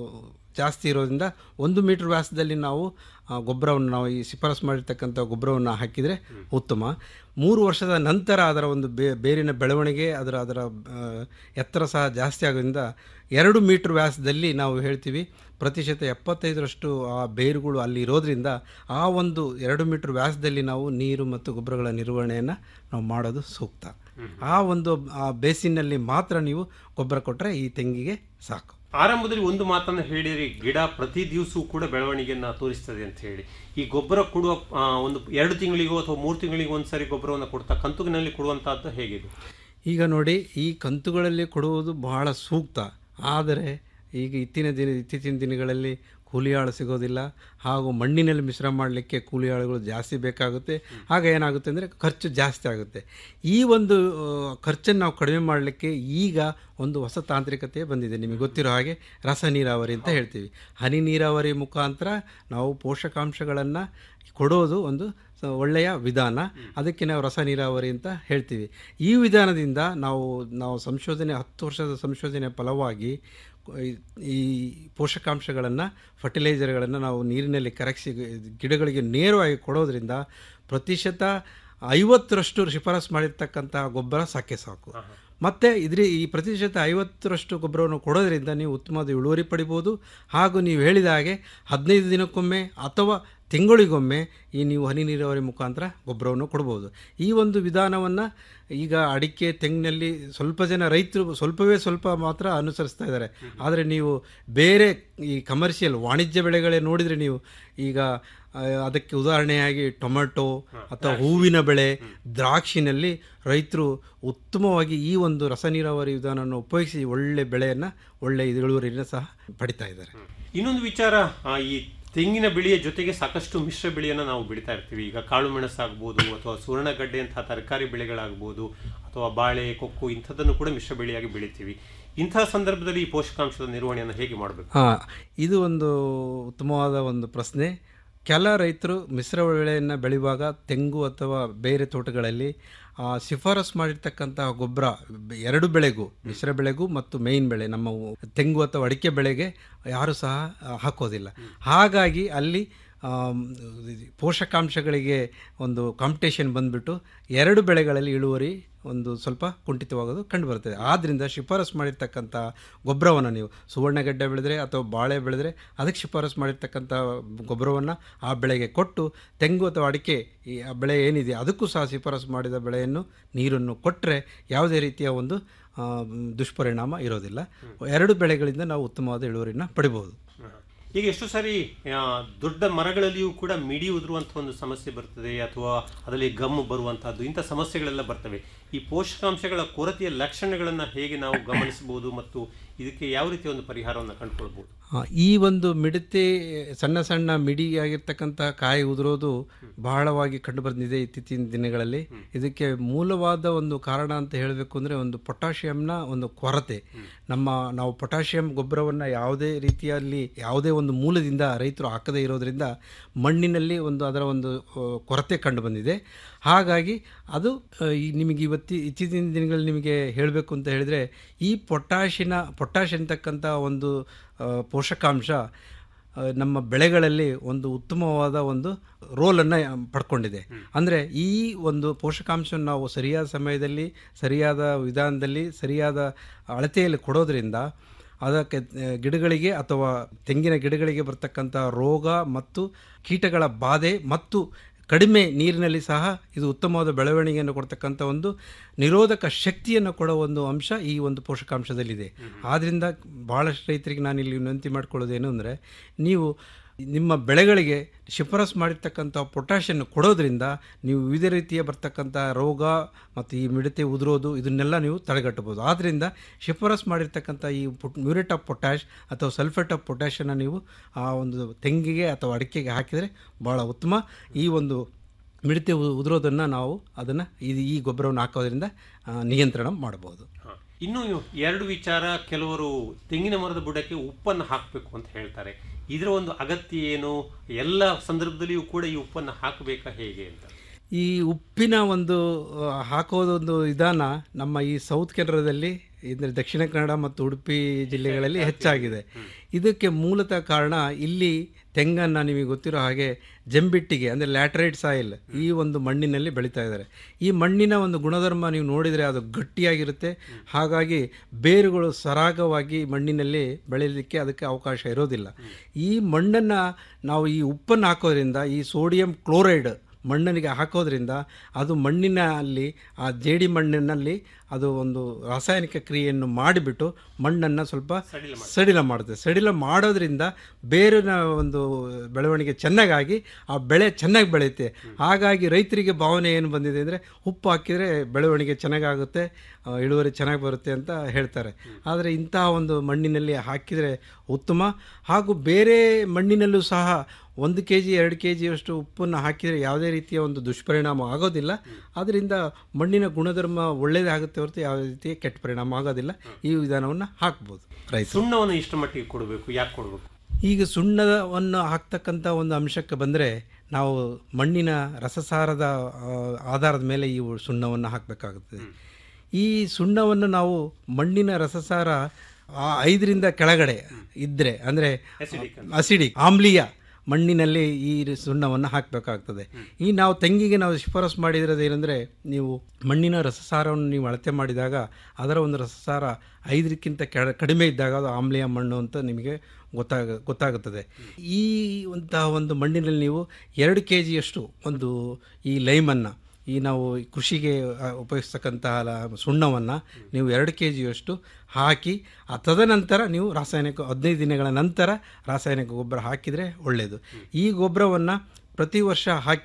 ಜಾಸ್ತಿ ಇರೋದ್ರಿಂದ ಒಂದು ಮೀಟರ್ ವ್ಯಾಸದಲ್ಲಿ ನಾವು ಆ, ಗೊಬ್ಬರವನ್ನು ನಾವು ಈ ಶಿಫಾರಸು ಮಾಡಿರ್ತಕ್ಕಂಥ ಗೊಬ್ಬರವನ್ನು ಹಾಕಿದರೆ ಉತ್ತಮ ಮೂರು ವರ್ಷದ ನಂತರ ಅದರ ಒಂದು ಬೇ ಬೇರಿನ ಬೆಳವಣಿಗೆ ಅದರ ಅದರ ಆ, ಎತ್ತರ ಸಹ ಜಾಸ್ತಿ ಆಗೋದ್ರಿಂದ ಎರಡು ಮೀಟರ್ ವ್ಯಾಸದಲ್ಲಿ ನಾವು ಹೇಳ್ತೀವಿ ಪ್ರತಿಶತ ಎಪ್ಪತ್ತೈದರಷ್ಟು ಆ ಬೇರುಗಳು ಅಲ್ಲಿ ಇರೋದ್ರಿಂದ ಆ ಒಂದು ಎರಡು ಮೀಟರ್ ವ್ಯಾಸದಲ್ಲಿ ನಾವು ನೀರು ಮತ್ತು ಗೊಬ್ಬರಗಳ ನಿರ್ವಹಣೆಯನ್ನು ನಾವು ಮಾಡೋದು ಸೂಕ್ತ ಆ ಒಂದು ಆ ಬೇಸಿನಲ್ಲಿ ಮಾತ್ರ ನೀವು ಗೊಬ್ಬರ ಕೊಟ್ಟರೆ ಈ ತೆಂಗಿಗೆ ಸಾಕು ಆರಂಭದಲ್ಲಿ ಒಂದು ಮಾತನ್ನು ಹೇಳಿರಿ ಗಿಡ ಪ್ರತಿ ದಿವಸವೂ ಕೂಡ ಬೆಳವಣಿಗೆಯನ್ನ ತೋರಿಸ್ತದೆ ಅಂತ ಹೇಳಿ ಈ ಗೊಬ್ಬರ ಕೊಡುವ ಆ, ಒಂದು ಎರಡು ತಿಂಗಳಿಗೋ ಅಥವಾ ಮೂರು ತಿಂಗಳಿಗೋ ಒಂದ್ಸರಿ ಗೊಬ್ಬರವನ್ನು ಕೊಡ್ತಾ ಕಂತುಗಿನಲ್ಲಿ ಕೊಡುವಂತಹದ್ದು ಹೇಗಿದೆ ಈಗ ನೋಡಿ ಈ ಕಂತುಗಳಲ್ಲಿ ಕೊಡುವುದು ಬಹಳ ಸೂಕ್ತ ಆದರೆ ಈಗ ಇತ್ತಿನ ದಿನ ಇತ್ತೀಚಿನ ದಿನಗಳಲ್ಲಿ ಕೂಲಿಯಾಳು ಸಿಗೋದಿಲ್ಲ ಹಾಗೂ ಮಣ್ಣಿನಲ್ಲಿ ಮಿಶ್ರ ಮಾಡಲಿಕ್ಕೆ ಕೂಲಿಯಾಳುಗಳು ಜಾಸ್ತಿ ಬೇಕಾಗುತ್ತೆ ಆಗ ಏನಾಗುತ್ತೆ ಅಂದರೆ ಖರ್ಚು ಜಾಸ್ತಿ ಆಗುತ್ತೆ ಈ ಒಂದು ಆ, ಖರ್ಚನ್ನು ನಾವು ಕಡಿಮೆ ಮಾಡಲಿಕ್ಕೆ ಈಗ ಒಂದು ಹೊಸ ತಾಂತ್ರಿಕತೆ ಬಂದಿದೆ ನಿಮಗೆ ಗೊತ್ತಿರೋ ಹಾಗೆ ರಸ ನೀರಾವರಿ ಅಂತ ಹೇಳ್ತೀವಿ ಹನಿ ನೀರಾವರಿ ಮುಖಾಂತರ ನಾವು ಪೋಷಕಾಂಶಗಳನ್ನು ಕೊಡೋದು ಒಂದು ಸ- ಒಳ್ಳೆಯ ವಿಧಾನ ಅದಕ್ಕೆ ನಾವು ರಸ ನೀರಾವರಿ ಅಂತ ಹೇಳ್ತೀವಿ ಈ ವಿಧಾನದಿಂದ ನಾವು ನಾವು ಸಂಶೋಧನೆ ಹತ್ತು ವರ್ಷದ ಸಂಶೋಧನೆ ಫಲವಾಗಿ ಈ- ಈ ಪೋಷಕಾಂಶಗಳನ್ನು ಫರ್ಟಿಲೈಸರ್ಗಳನ್ನು ನಾವು ನೀರಿನಲ್ಲಿ ಕರಗಿಸಿ ಗಿಡಗಳಿಗೆ ನೇರವಾಗಿ ಕೊಡೋದ್ರಿಂದ ಪ್ರತಿಶತ ಐವತ್ತರಷ್ಟು ಶಿಫಾರಸು ಮಾಡಿರ್ತಕ್ಕಂತಹ ಗೊಬ್ಬರ ಸಾಕೆ ಸಾಕು ಮತ್ತು ಇದ್ರ ಈ ಪ್ರತಿಶತ ಐವತ್ತರಷ್ಟು ಗೊಬ್ಬರವನ್ನು ಕೊಡೋದ್ರಿಂದ ನೀವು ಉತ್ತಮವಾದ ಇಳುವರಿ ಪಡಿಬೋದು ಹಾಗೂ ನೀವು ಹೇಳಿದ ಹಾಗೆ ಹದಿನೈದು ದಿನಕ್ಕೊಮ್ಮೆ ಅಥವಾ ತಿಂಗಳಿಗೊಮ್ಮೆ ಈ ನೀವು ಹನಿ ನೀರಾವರಿ ಮುಖಾಂತರ ಗೊಬ್ಬರವನ್ನು ಕೊಡ್ಬೋದು ಈ ಒಂದು ವಿಧಾನವನ್ನು ಈಗ ಅಡಿಕೆ ತೆಂಗಿನಲ್ಲಿ ಸ್ವಲ್ಪ ಜನ ರೈತರು ಸ್ವಲ್ಪವೇ ಸ್ವಲ್ಪ ಮಾತ್ರ ಅನುಸರಿಸ್ತಾ ಇದ್ದಾರೆ ಆದರೆ ನೀವು ಬೇರೆ ಈ ಕಮರ್ಷಿಯಲ್ ವಾಣಿಜ್ಯ ಬೆಳೆಗಳೇ ನೋಡಿದರೆ ನೀವು ಈಗ ಆ, ಅದಕ್ಕೆ ಉದಾಹರಣೆಯಾಗಿ ಟೊಮೆಟೊ ಅಥವಾ ಹೂವಿನ ಬೆಳೆ ದ್ರಾಕ್ಷಿನಲ್ಲಿ ರೈತರು ಉತ್ತಮವಾಗಿ ಈ ಒಂದು ರಸ ನೀರಾವರಿ ವಿಧಾನವನ್ನು ಉಪಯೋಗಿಸಿ ಒಳ್ಳೆ ಬೆಳೆಯನ್ನು ಒಳ್ಳೆ ಇಳುವರಿಯನ್ನು ಸಹ ಪಡಿತಾ ಇದ್ದಾರೆ ಇನ್ನೊಂದು ವಿಚಾರ ಆ, ಈ ತೆಂಗಿನ ಬೆಳೆಯ ಜೊತೆಗೆ ಸಾಕಷ್ಟು ಮಿಶ್ರ ಬೆಳೆಯನ್ನು ನಾವು ಬೆಳಿತಾ ಇರ್ತೀವಿ ಈಗ ಕಾಳು ಮೆಣಸಾಗ್ಬೋದು ಅಥವಾ ಸುವರ್ಣಗಡ್ಡೆ ಅಂತಹ ತರಕಾರಿ ಬೆಳೆಗಳಾಗ್ಬೋದು ಅಥವಾ ಬಾಳೆ ಕೊಕ್ಕು ಇಂಥದ್ದನ್ನು ಕೂಡ ಮಿಶ್ರ ಬೆಳೆಯಾಗಿ ಬೆಳಿತೀವಿ ಇಂತಹ ಸಂದರ್ಭದಲ್ಲಿ ಈ ಪೋಷಕಾಂಶದ ನಿರ್ವಹಣೆಯನ್ನು ಹೇಗೆ ಮಾಡಬೇಕು ಹಾಂ ಇದು ಒಂದು ಉತ್ತಮವಾದ ಒಂದು ಪ್ರಶ್ನೆ ಕೆಲ ರೈತರು ಮಿಶ್ರ ಬೆಳೆಯನ್ನು ಬೆಳೆಯುವಾಗ ತೆಂಗು ಅಥವಾ ಬೇರೆ ತೋಟಗಳಲ್ಲಿ ಆ, ಶಿಫಾರಸು ಮಾಡಿರ್ತಕ್ಕಂತಹ ಗೊಬ್ಬರ ಎರಡು ಬೆಳೆಗೂ ಮಿಶ್ರ ಬೆಳೆಗೂ ಮತ್ತು ಮೇಯ್ನ್ ಬೆಳೆ ನಮ್ಮ ಉ- ತೆಂಗು ಅಥವಾ ಅಡಿಕೆ ಬೆಳೆಗೆ ಯಾರು ಸಹ ಆ, ಹಾಕೋದಿಲ್ಲ ಹಾಗಾಗಿ ಅಲ್ಲಿ ಆಮ್, ಪೋಷಕಾಂಶಗಳಿಗೆ ಒಂದು ಕಾಂಪಿಟೇಷನ್ ಬಂದ್ಬಿಟ್ಟು ಎರಡು ಬೆಳೆಗಳಲ್ಲಿ ಇಳುವರಿ ಒಂದು ಸ್ವಲ್ಪ ಕುಂಠಿತವಾಗೋದು ಕಂಡುಬರ್ತದೆ ಆದ್ದರಿಂದ ಶಿಫಾರಸು ಮಾಡಿರ್ತಕ್ಕಂಥ ಗೊಬ್ಬರವನ್ನು ನೀವು ಸುವರ್ಣಗಡ್ಡೆ ಬೆಳೆದ್ರೆ ಅಥವಾ ಬಾಳೆ ಬೆಳೆದ್ರೆ ಅದಕ್ಕೆ ಶಿಫಾರಸು ಮಾಡಿರ್ತಕ್ಕಂಥ ಗೊಬ್ಬರವನ್ನು ಆ ಬೆಳೆಗೆ ಕೊಟ್ಟು ತೆಂಗು ಅಥವಾ ಅಡಿಕೆ ಈ ಆ ಬೆಳೆ ಏನಿದೆ ಅದಕ್ಕೂ ಸಹ ಶಿಫಾರಸು ಮಾಡಿದ ಬೆಳೆಯನ್ನು ನೀರನ್ನು ಕೊಟ್ಟರೆ ಯಾವುದೇ ರೀತಿಯ ಒಂದು ಆ, ದುಷ್ಪರಿಣಾಮ ಇರೋದಿಲ್ಲ ಎರಡು ಬೆಳೆಗಳಿಂದ ನಾವು ಉತ್ತಮವಾದ ಇಳುವರಿನ ಪಡಿಬಹುದು ಈಗ ಎಷ್ಟು ಸಾರಿ ಆ, ದೊಡ್ಡ ಮರಗಳಲ್ಲಿಯೂ ಕೂಡ ಮಿಡಿ ಉದುರುವಂತಹ ಒಂದು ಸಮಸ್ಯೆ ಬರ್ತದೆ ಅಥವಾ ಅದರಲ್ಲಿ ಗಮ್ಮು ಬರುವಂತಹದ್ದು ಇಂಥ ಸಮಸ್ಯೆಗಳೆಲ್ಲ ಬರ್ತವೆ ಈ ಪೋಷಕಾಂಶಗಳ ಕೊರತೆಯ ಲಕ್ಷಣಗಳನ್ನು ಹೇಗೆ ನಾವು ಗಮನಿಸಬಹುದು ಮತ್ತು ಇದಕ್ಕೆ ಯಾವ ರೀತಿಯ ಒಂದು ಪರಿಹಾರವನ್ನು ಕಂಡುಕೊಳ್ಬಹುದು ಆ, ಈ ಒಂದು ಮಿಡತೆ ಸಣ್ಣ ಸಣ್ಣ ಮಿಡಿ ಆಗಿರ್ತಕ್ಕಂಥ ಕಾಯಿ ಉದುರೋದು ಬಹಳವಾಗಿ ಕಂಡು ಬಂದಿದೆ ಇತ್ತೀಚಿನ ದಿನಗಳಲ್ಲಿ ಇದಕ್ಕೆ ಮೂಲವಾದ ಒಂದು ಕಾರಣ ಅಂತ ಹೇಳಬೇಕು ಅಂದರೆ ಒಂದು ಪೊಟ್ಯಾಷಿಯಂನ ಒಂದು ಕೊರತೆ ನಮ್ಮ ನಾವು ಪೊಟ್ಯಾಷಿಯಂ ಗೊಬ್ಬರವನ್ನು ಯಾವುದೇ ರೀತಿಯಲ್ಲಿ ಯಾವುದೇ ಒಂದು ಮೂಲದಿಂದ ರೈತರು ಹಾಕದೇ ಇರೋದ್ರಿಂದ ಮಣ್ಣಿನಲ್ಲಿ ಒಂದು ಅದರ ಒಂದು ಆ, ಕೊರತೆ ಕಂಡು ಬಂದಿದೆ ಹಾಗಾಗಿ ಅದು ಆ, ಈ ನಿಮಗೆ ಇವತ್ತಿ ಇತ್ತೀಚಿನ ದಿನಗಳಲ್ಲಿ ನಿಮಗೆ ಹೇಳಬೇಕು ಅಂತ ಹೇಳಿದರೆ ಈ ಪೊಟ್ಯಾಷಿನ ಪೊಟ್ಯಾಷ್ ಅಂತಕ್ಕಂಥ ಒಂದು ಆ, ಪೋಷಕಾಂಶ ಆ, ನಮ್ಮ ಬೆಳೆಗಳಲ್ಲಿ ಒಂದು ಉತ್ತಮವಾದ ಒಂದು ರೋಲನ್ನು ಪಡ್ಕೊಂಡಿದೆ ಅಂದರೆ ಈ ಒಂದು ಪೋಷಕಾಂಶವನ್ನು ನಾವು ಸರಿಯಾದ ಸಮಯದಲ್ಲಿ ಸರಿಯಾದ ವಿಧಾನದಲ್ಲಿ ಸರಿಯಾದ ಅಳತೆಯಲ್ಲಿ ಕೊಡೋದ್ರಿಂದ ಅದಕ್ಕೆ ಆ, ಗಿಡಗಳಿಗೆ ಅಥವಾ ತೆಂಗಿನ ಗಿಡಗಳಿಗೆ ಬರ್ತಕ್ಕಂಥ ರೋಗ ಮತ್ತು ಕೀಟಗಳ ಬಾಧೆ ಮತ್ತು ಕಡಿಮೆ ನೀರಿನಲ್ಲಿ ಸಹ ಇದು ಉತ್ತಮವಾದ ಬೆಳವಣಿಗೆಯನ್ನು ಕೊಡ್ತಕ್ಕಂಥ ಒಂದು ನಿರೋಧಕ ಶಕ್ತಿಯನ್ನು ಕೊಡೋ ಒಂದು ಅಂಶ ಈ ಒಂದು ಪೋಷಕಾಂಶದಲ್ಲಿದೆ ಆದ್ದರಿಂದ ಭಾಳಷ್ಟು ರೈತರಿಗೆ ನಾನು ಇಲ್ಲಿ ವಿನಂತಿ ಮಾಡ್ಕೊಳ್ಳೋದೇನು ಅಂದರೆ ನೀವು ನಿಮ್ಮ ಬೆಳೆಗಳಿಗೆ ಶಿಫಾರಸು ಮಾಡಿರ್ತಕ್ಕಂಥ ಪೊಟ್ಯಾಷನ್ನು ಕೊಡೋದ್ರಿಂದ ನೀವು ವಿವಿಧ ರೀತಿಯ ಬರ್ತಕ್ಕಂಥ ರೋಗ ಮತ್ತು ಈ ಮಿಡತೆ ಉದುರೋದು ಇದನ್ನೆಲ್ಲ ನೀವು ತಡೆಗಟ್ಟಬಹುದು ಆದ್ದರಿಂದ ಶಿಫಾರಸು ಮಾಡಿರ್ತಕ್ಕಂಥ ಈ ಪುಟ್ ಮ್ಯೂರೇಟ್ ಆಫ್ ಪೊಟ್ಯಾಷ್ ಅಥವಾ ಸಲ್ಫೇಟ್ ಆಫ್ ಪೊಟ್ಯಾಷನ್ನು ನೀವು ಆ ಒಂದು ತೆಂಗಿಗೆ ಅಥವಾ ಅಡಿಕೆಗೆ ಹಾಕಿದರೆ ಭಾಳ ಉತ್ತಮ ಈ ಒಂದು ಮಿಡತೆ ಉ- ಉದುರೋದನ್ನು ನಾವು ಅದನ್ನು ಇದು ಈ ಗೊಬ್ಬರವನ್ನು ಹಾಕೋದ್ರಿಂದ ಆ, ನಿಯಂತ್ರಣ ಮಾಡಬಹುದು ಹ. ಇನ್ನು ಎರಡು ವಿಚಾರ ಕೆಲವರು ತೆಂಗಿನ ಮರದ ಬುಡಕ್ಕೆ ಉಪ್ಪನ್ನು ಹಾಕಬೇಕು ಅಂತ ಹೇಳ್ತಾರೆ ಇದರ ಒಂದು ಅಗತ್ಯ ಏನು ಎಲ್ಲ ಸಂದರ್ಭದಲ್ಲಿಯೂ ಕೂಡ ಈ ಉಪ್ಪನ್ನು ಹಾಕಬೇಕಾ ಹೇಗೆ ಅಂತ ಈ ಉಪ್ಪಿನ ಒಂದು ಆ, ಹಾಕೋದೊಂದು ವಿಧಾನ ನಮ್ಮ ಈ ಸೌತ್ ಕೆನರಾದಲ್ಲಿ ಅಂದರೆ ದಕ್ಷಿಣ ಕನ್ನಡ ಮತ್ತು ಉಡುಪಿ ಜಿಲ್ಲೆಗಳಲ್ಲಿ ಹೆಚ್ಚಾಗಿದೆ ಇದಕ್ಕೆ ಮೂಲತಃ ಕಾರಣ ಇಲ್ಲಿ ತೆಂಗನ್ನು ನಿಮಗೆ ಗೊತ್ತಿರೋ ಹಾಗೆ ಜಂಬಿಟ್ಟಿಗೆ ಅಂದರೆ ಲ್ಯಾಟ್ರೈಟ್ ಸಾಯಿಲ್ ಈ ಒಂದು ಮಣ್ಣಿನಲ್ಲಿ ಬೆಳೀತಾ ಇದ್ದಾರೆ ಈ ಮಣ್ಣಿನ ಒಂದು ಗುಣಧರ್ಮ ನೀವು ನೋಡಿದರೆ ಅದು ಗಟ್ಟಿಯಾಗಿರುತ್ತೆ ಹಾಗಾಗಿ ಬೇರುಗಳು ಸರಾಗವಾಗಿ ಮಣ್ಣಿನಲ್ಲಿ ಬೆಳೆಯಲಿಕ್ಕೆ ಅದಕ್ಕೆ ಅವಕಾಶ ಇರೋದಿಲ್ಲ ಈ ಮಣ್ಣನ್ನು ನಾವು ಈ ಉಪ್ಪನ್ನು ಹಾಕೋದ್ರಿಂದ ಈ ಸೋಡಿಯಂ ಕ್ಲೋರೈಡ್ ಮಣ್ಣಿಗೆ ಹಾಕೋದ್ರಿಂದ ಅದು ಮಣ್ಣಿನಲ್ಲಿ ಆ ಜೇಡಿ ಮಣ್ಣಿನಲ್ಲಿ ಅದು ಒಂದು ರಾಸಾಯನಿಕ ಕ್ರಿಯೆಯನ್ನು ಮಾಡಿಬಿಟ್ಟು ಮಣ್ಣನ್ನು ಸ್ವಲ್ಪ ಸಡಿಲ ಮಾಡುತ್ತೆ ಸಡಿಲ ಮಾಡೋದ್ರಿಂದ ಬೇರಿನ ಒಂದು ಬೆಳವಣಿಗೆ ಚೆನ್ನಾಗಾಗಿ ಆ ಬೆಳೆ ಚೆನ್ನಾಗಿ ಬೆಳೆಯುತ್ತೆ ಹಾಗಾಗಿ ರೈತರಿಗೆ ಭಾವನೆ ಏನು ಬಂದಿದೆ ಅಂದರೆ ಉಪ್ಪು ಹಾಕಿದರೆ ಬೆಳವಣಿಗೆ ಚೆನ್ನಾಗಾಗುತ್ತೆ ಆ, ಇಳುವರಿ ಚೆನ್ನಾಗಿ ಬರುತ್ತೆ ಅಂತ ಹೇಳ್ತಾರೆ ಆದರೆ ಇಂತಹ ಒಂದು ಮಣ್ಣಿನಲ್ಲಿ ಹಾಕಿದರೆ ಉತ್ತಮ ಹಾಗೂ ಬೇರೆ ಮಣ್ಣಿನಲ್ಲೂ ಸಹ ಒಂದು ಕೆ ಜಿ ಎರಡು ಕೆ ಜಿಯಷ್ಟು ಉಪ್ಪನ್ನು ಹಾಕಿದರೆ ಯಾವುದೇ ರೀತಿಯ ಒಂದು ದುಷ್ಪರಿಣಾಮ ಆಗೋದಿಲ್ಲ ಅದರಿಂದ ಮಣ್ಣಿನ ಗುಣಧರ್ಮ ಒಳ್ಳೆಯದಾಗುತ್ತೆ ಹೊರತು ಯಾವುದೇ ರೀತಿಯ ಕೆಟ್ಟ ಪರಿಣಾಮ ಆಗೋದಿಲ್ಲ ಈ ವಿಧಾನವನ್ನು ಹಾಕ್ಬೋದು ರೈತರು ಸುಣ್ಣವನ್ನು ಇಷ್ಟ ಮಟ್ಟಿಗೆ ಕೊಡಬೇಕು ಯಾಕೆ ಕೊಡಬೇಕು ಈಗ ಸುಣ್ಣವನ್ನು ಹಾಕ್ತಕ್ಕಂಥ ಒಂದು ಅಂಶಕ್ಕೆ ಬಂದರೆ ನಾವು ಮಣ್ಣಿನ ರಸಸಾರದ ಆ, ಆಧಾರದ ಮೇಲೆ ಈ ಸುಣ್ಣವನ್ನು ಹಾಕಬೇಕಾಗುತ್ತದೆ ಈ ಸುಣ್ಣವನ್ನು ನಾವು ಮಣ್ಣಿನ ರಸಸಾರ ಆ ಐದರಿಂದ ಕೆಳಗಡೆ ಇದ್ದರೆ ಅಂದರೆ ಅಸಿಡಿಕ್ ಆಮ್ಲೀಯ ಮಣ್ಣಿನಲ್ಲಿ ಈ ರಿ- ಸುಣ್ಣವನ್ನು ಹಾಕಬೇಕಾಗ್ತದೆ ಈ ನಾವು ತೆಂಗಿಗೆ ನಾವು ಶಿಫಾರಸು ಮಾಡಿರೋದು ಏನಂದರೆ ನೀವು ಮಣ್ಣಿನ ರಸಸಾರವನ್ನು ನೀವು ಅಳತೆ ಮಾಡಿದಾಗ ಅದರ ಒಂದು ರಸಸಾರ ಐದಕ್ಕಿಂತ ಕೆಳ ಕಡಿಮೆ ಇದ್ದಾಗ ಅದು ಆಮ್ಲೀಯ ಮಣ್ಣು ಅಂತ ನಿಮಗೆ ಗೊತ್ತಾಗ ಗೊತ್ತಾಗುತ್ತದೆ ಈ ಅಂತಹ ಒಂದು ಮಣ್ಣಿನಲ್ಲಿ ನೀವು ಎರಡು ಕೆ ಜಿಯಷ್ಟು ಒಂದು ಈ ಲೈಮನ್ನು ಈ ನಾವು ಕೃಷಿಗೆ ಆ, ಉಪಯೋಗಿಸ್ತಕ್ಕಂತಹ ಲ- ಸುಣ್ಣವನ್ನು ನೀವು ಎರಡು ಕೆ ಜಿಯಷ್ಟು ಹಾಕಿ ಆ ತದನಂತರ ನೀವು ರಾಸಾಯನಿಕ ಹದಿನೈದು ದಿನಗಳ ನಂತರ ರಾಸಾಯನಿಕ ಗೊಬ್ಬರ ಹಾಕಿದರೆ ಒಳ್ಳೆಯದು ಈ ಗೊಬ್ಬರವನ್ನು ಪ್ರತಿ ವರ್ಷ ಹಾಕಿ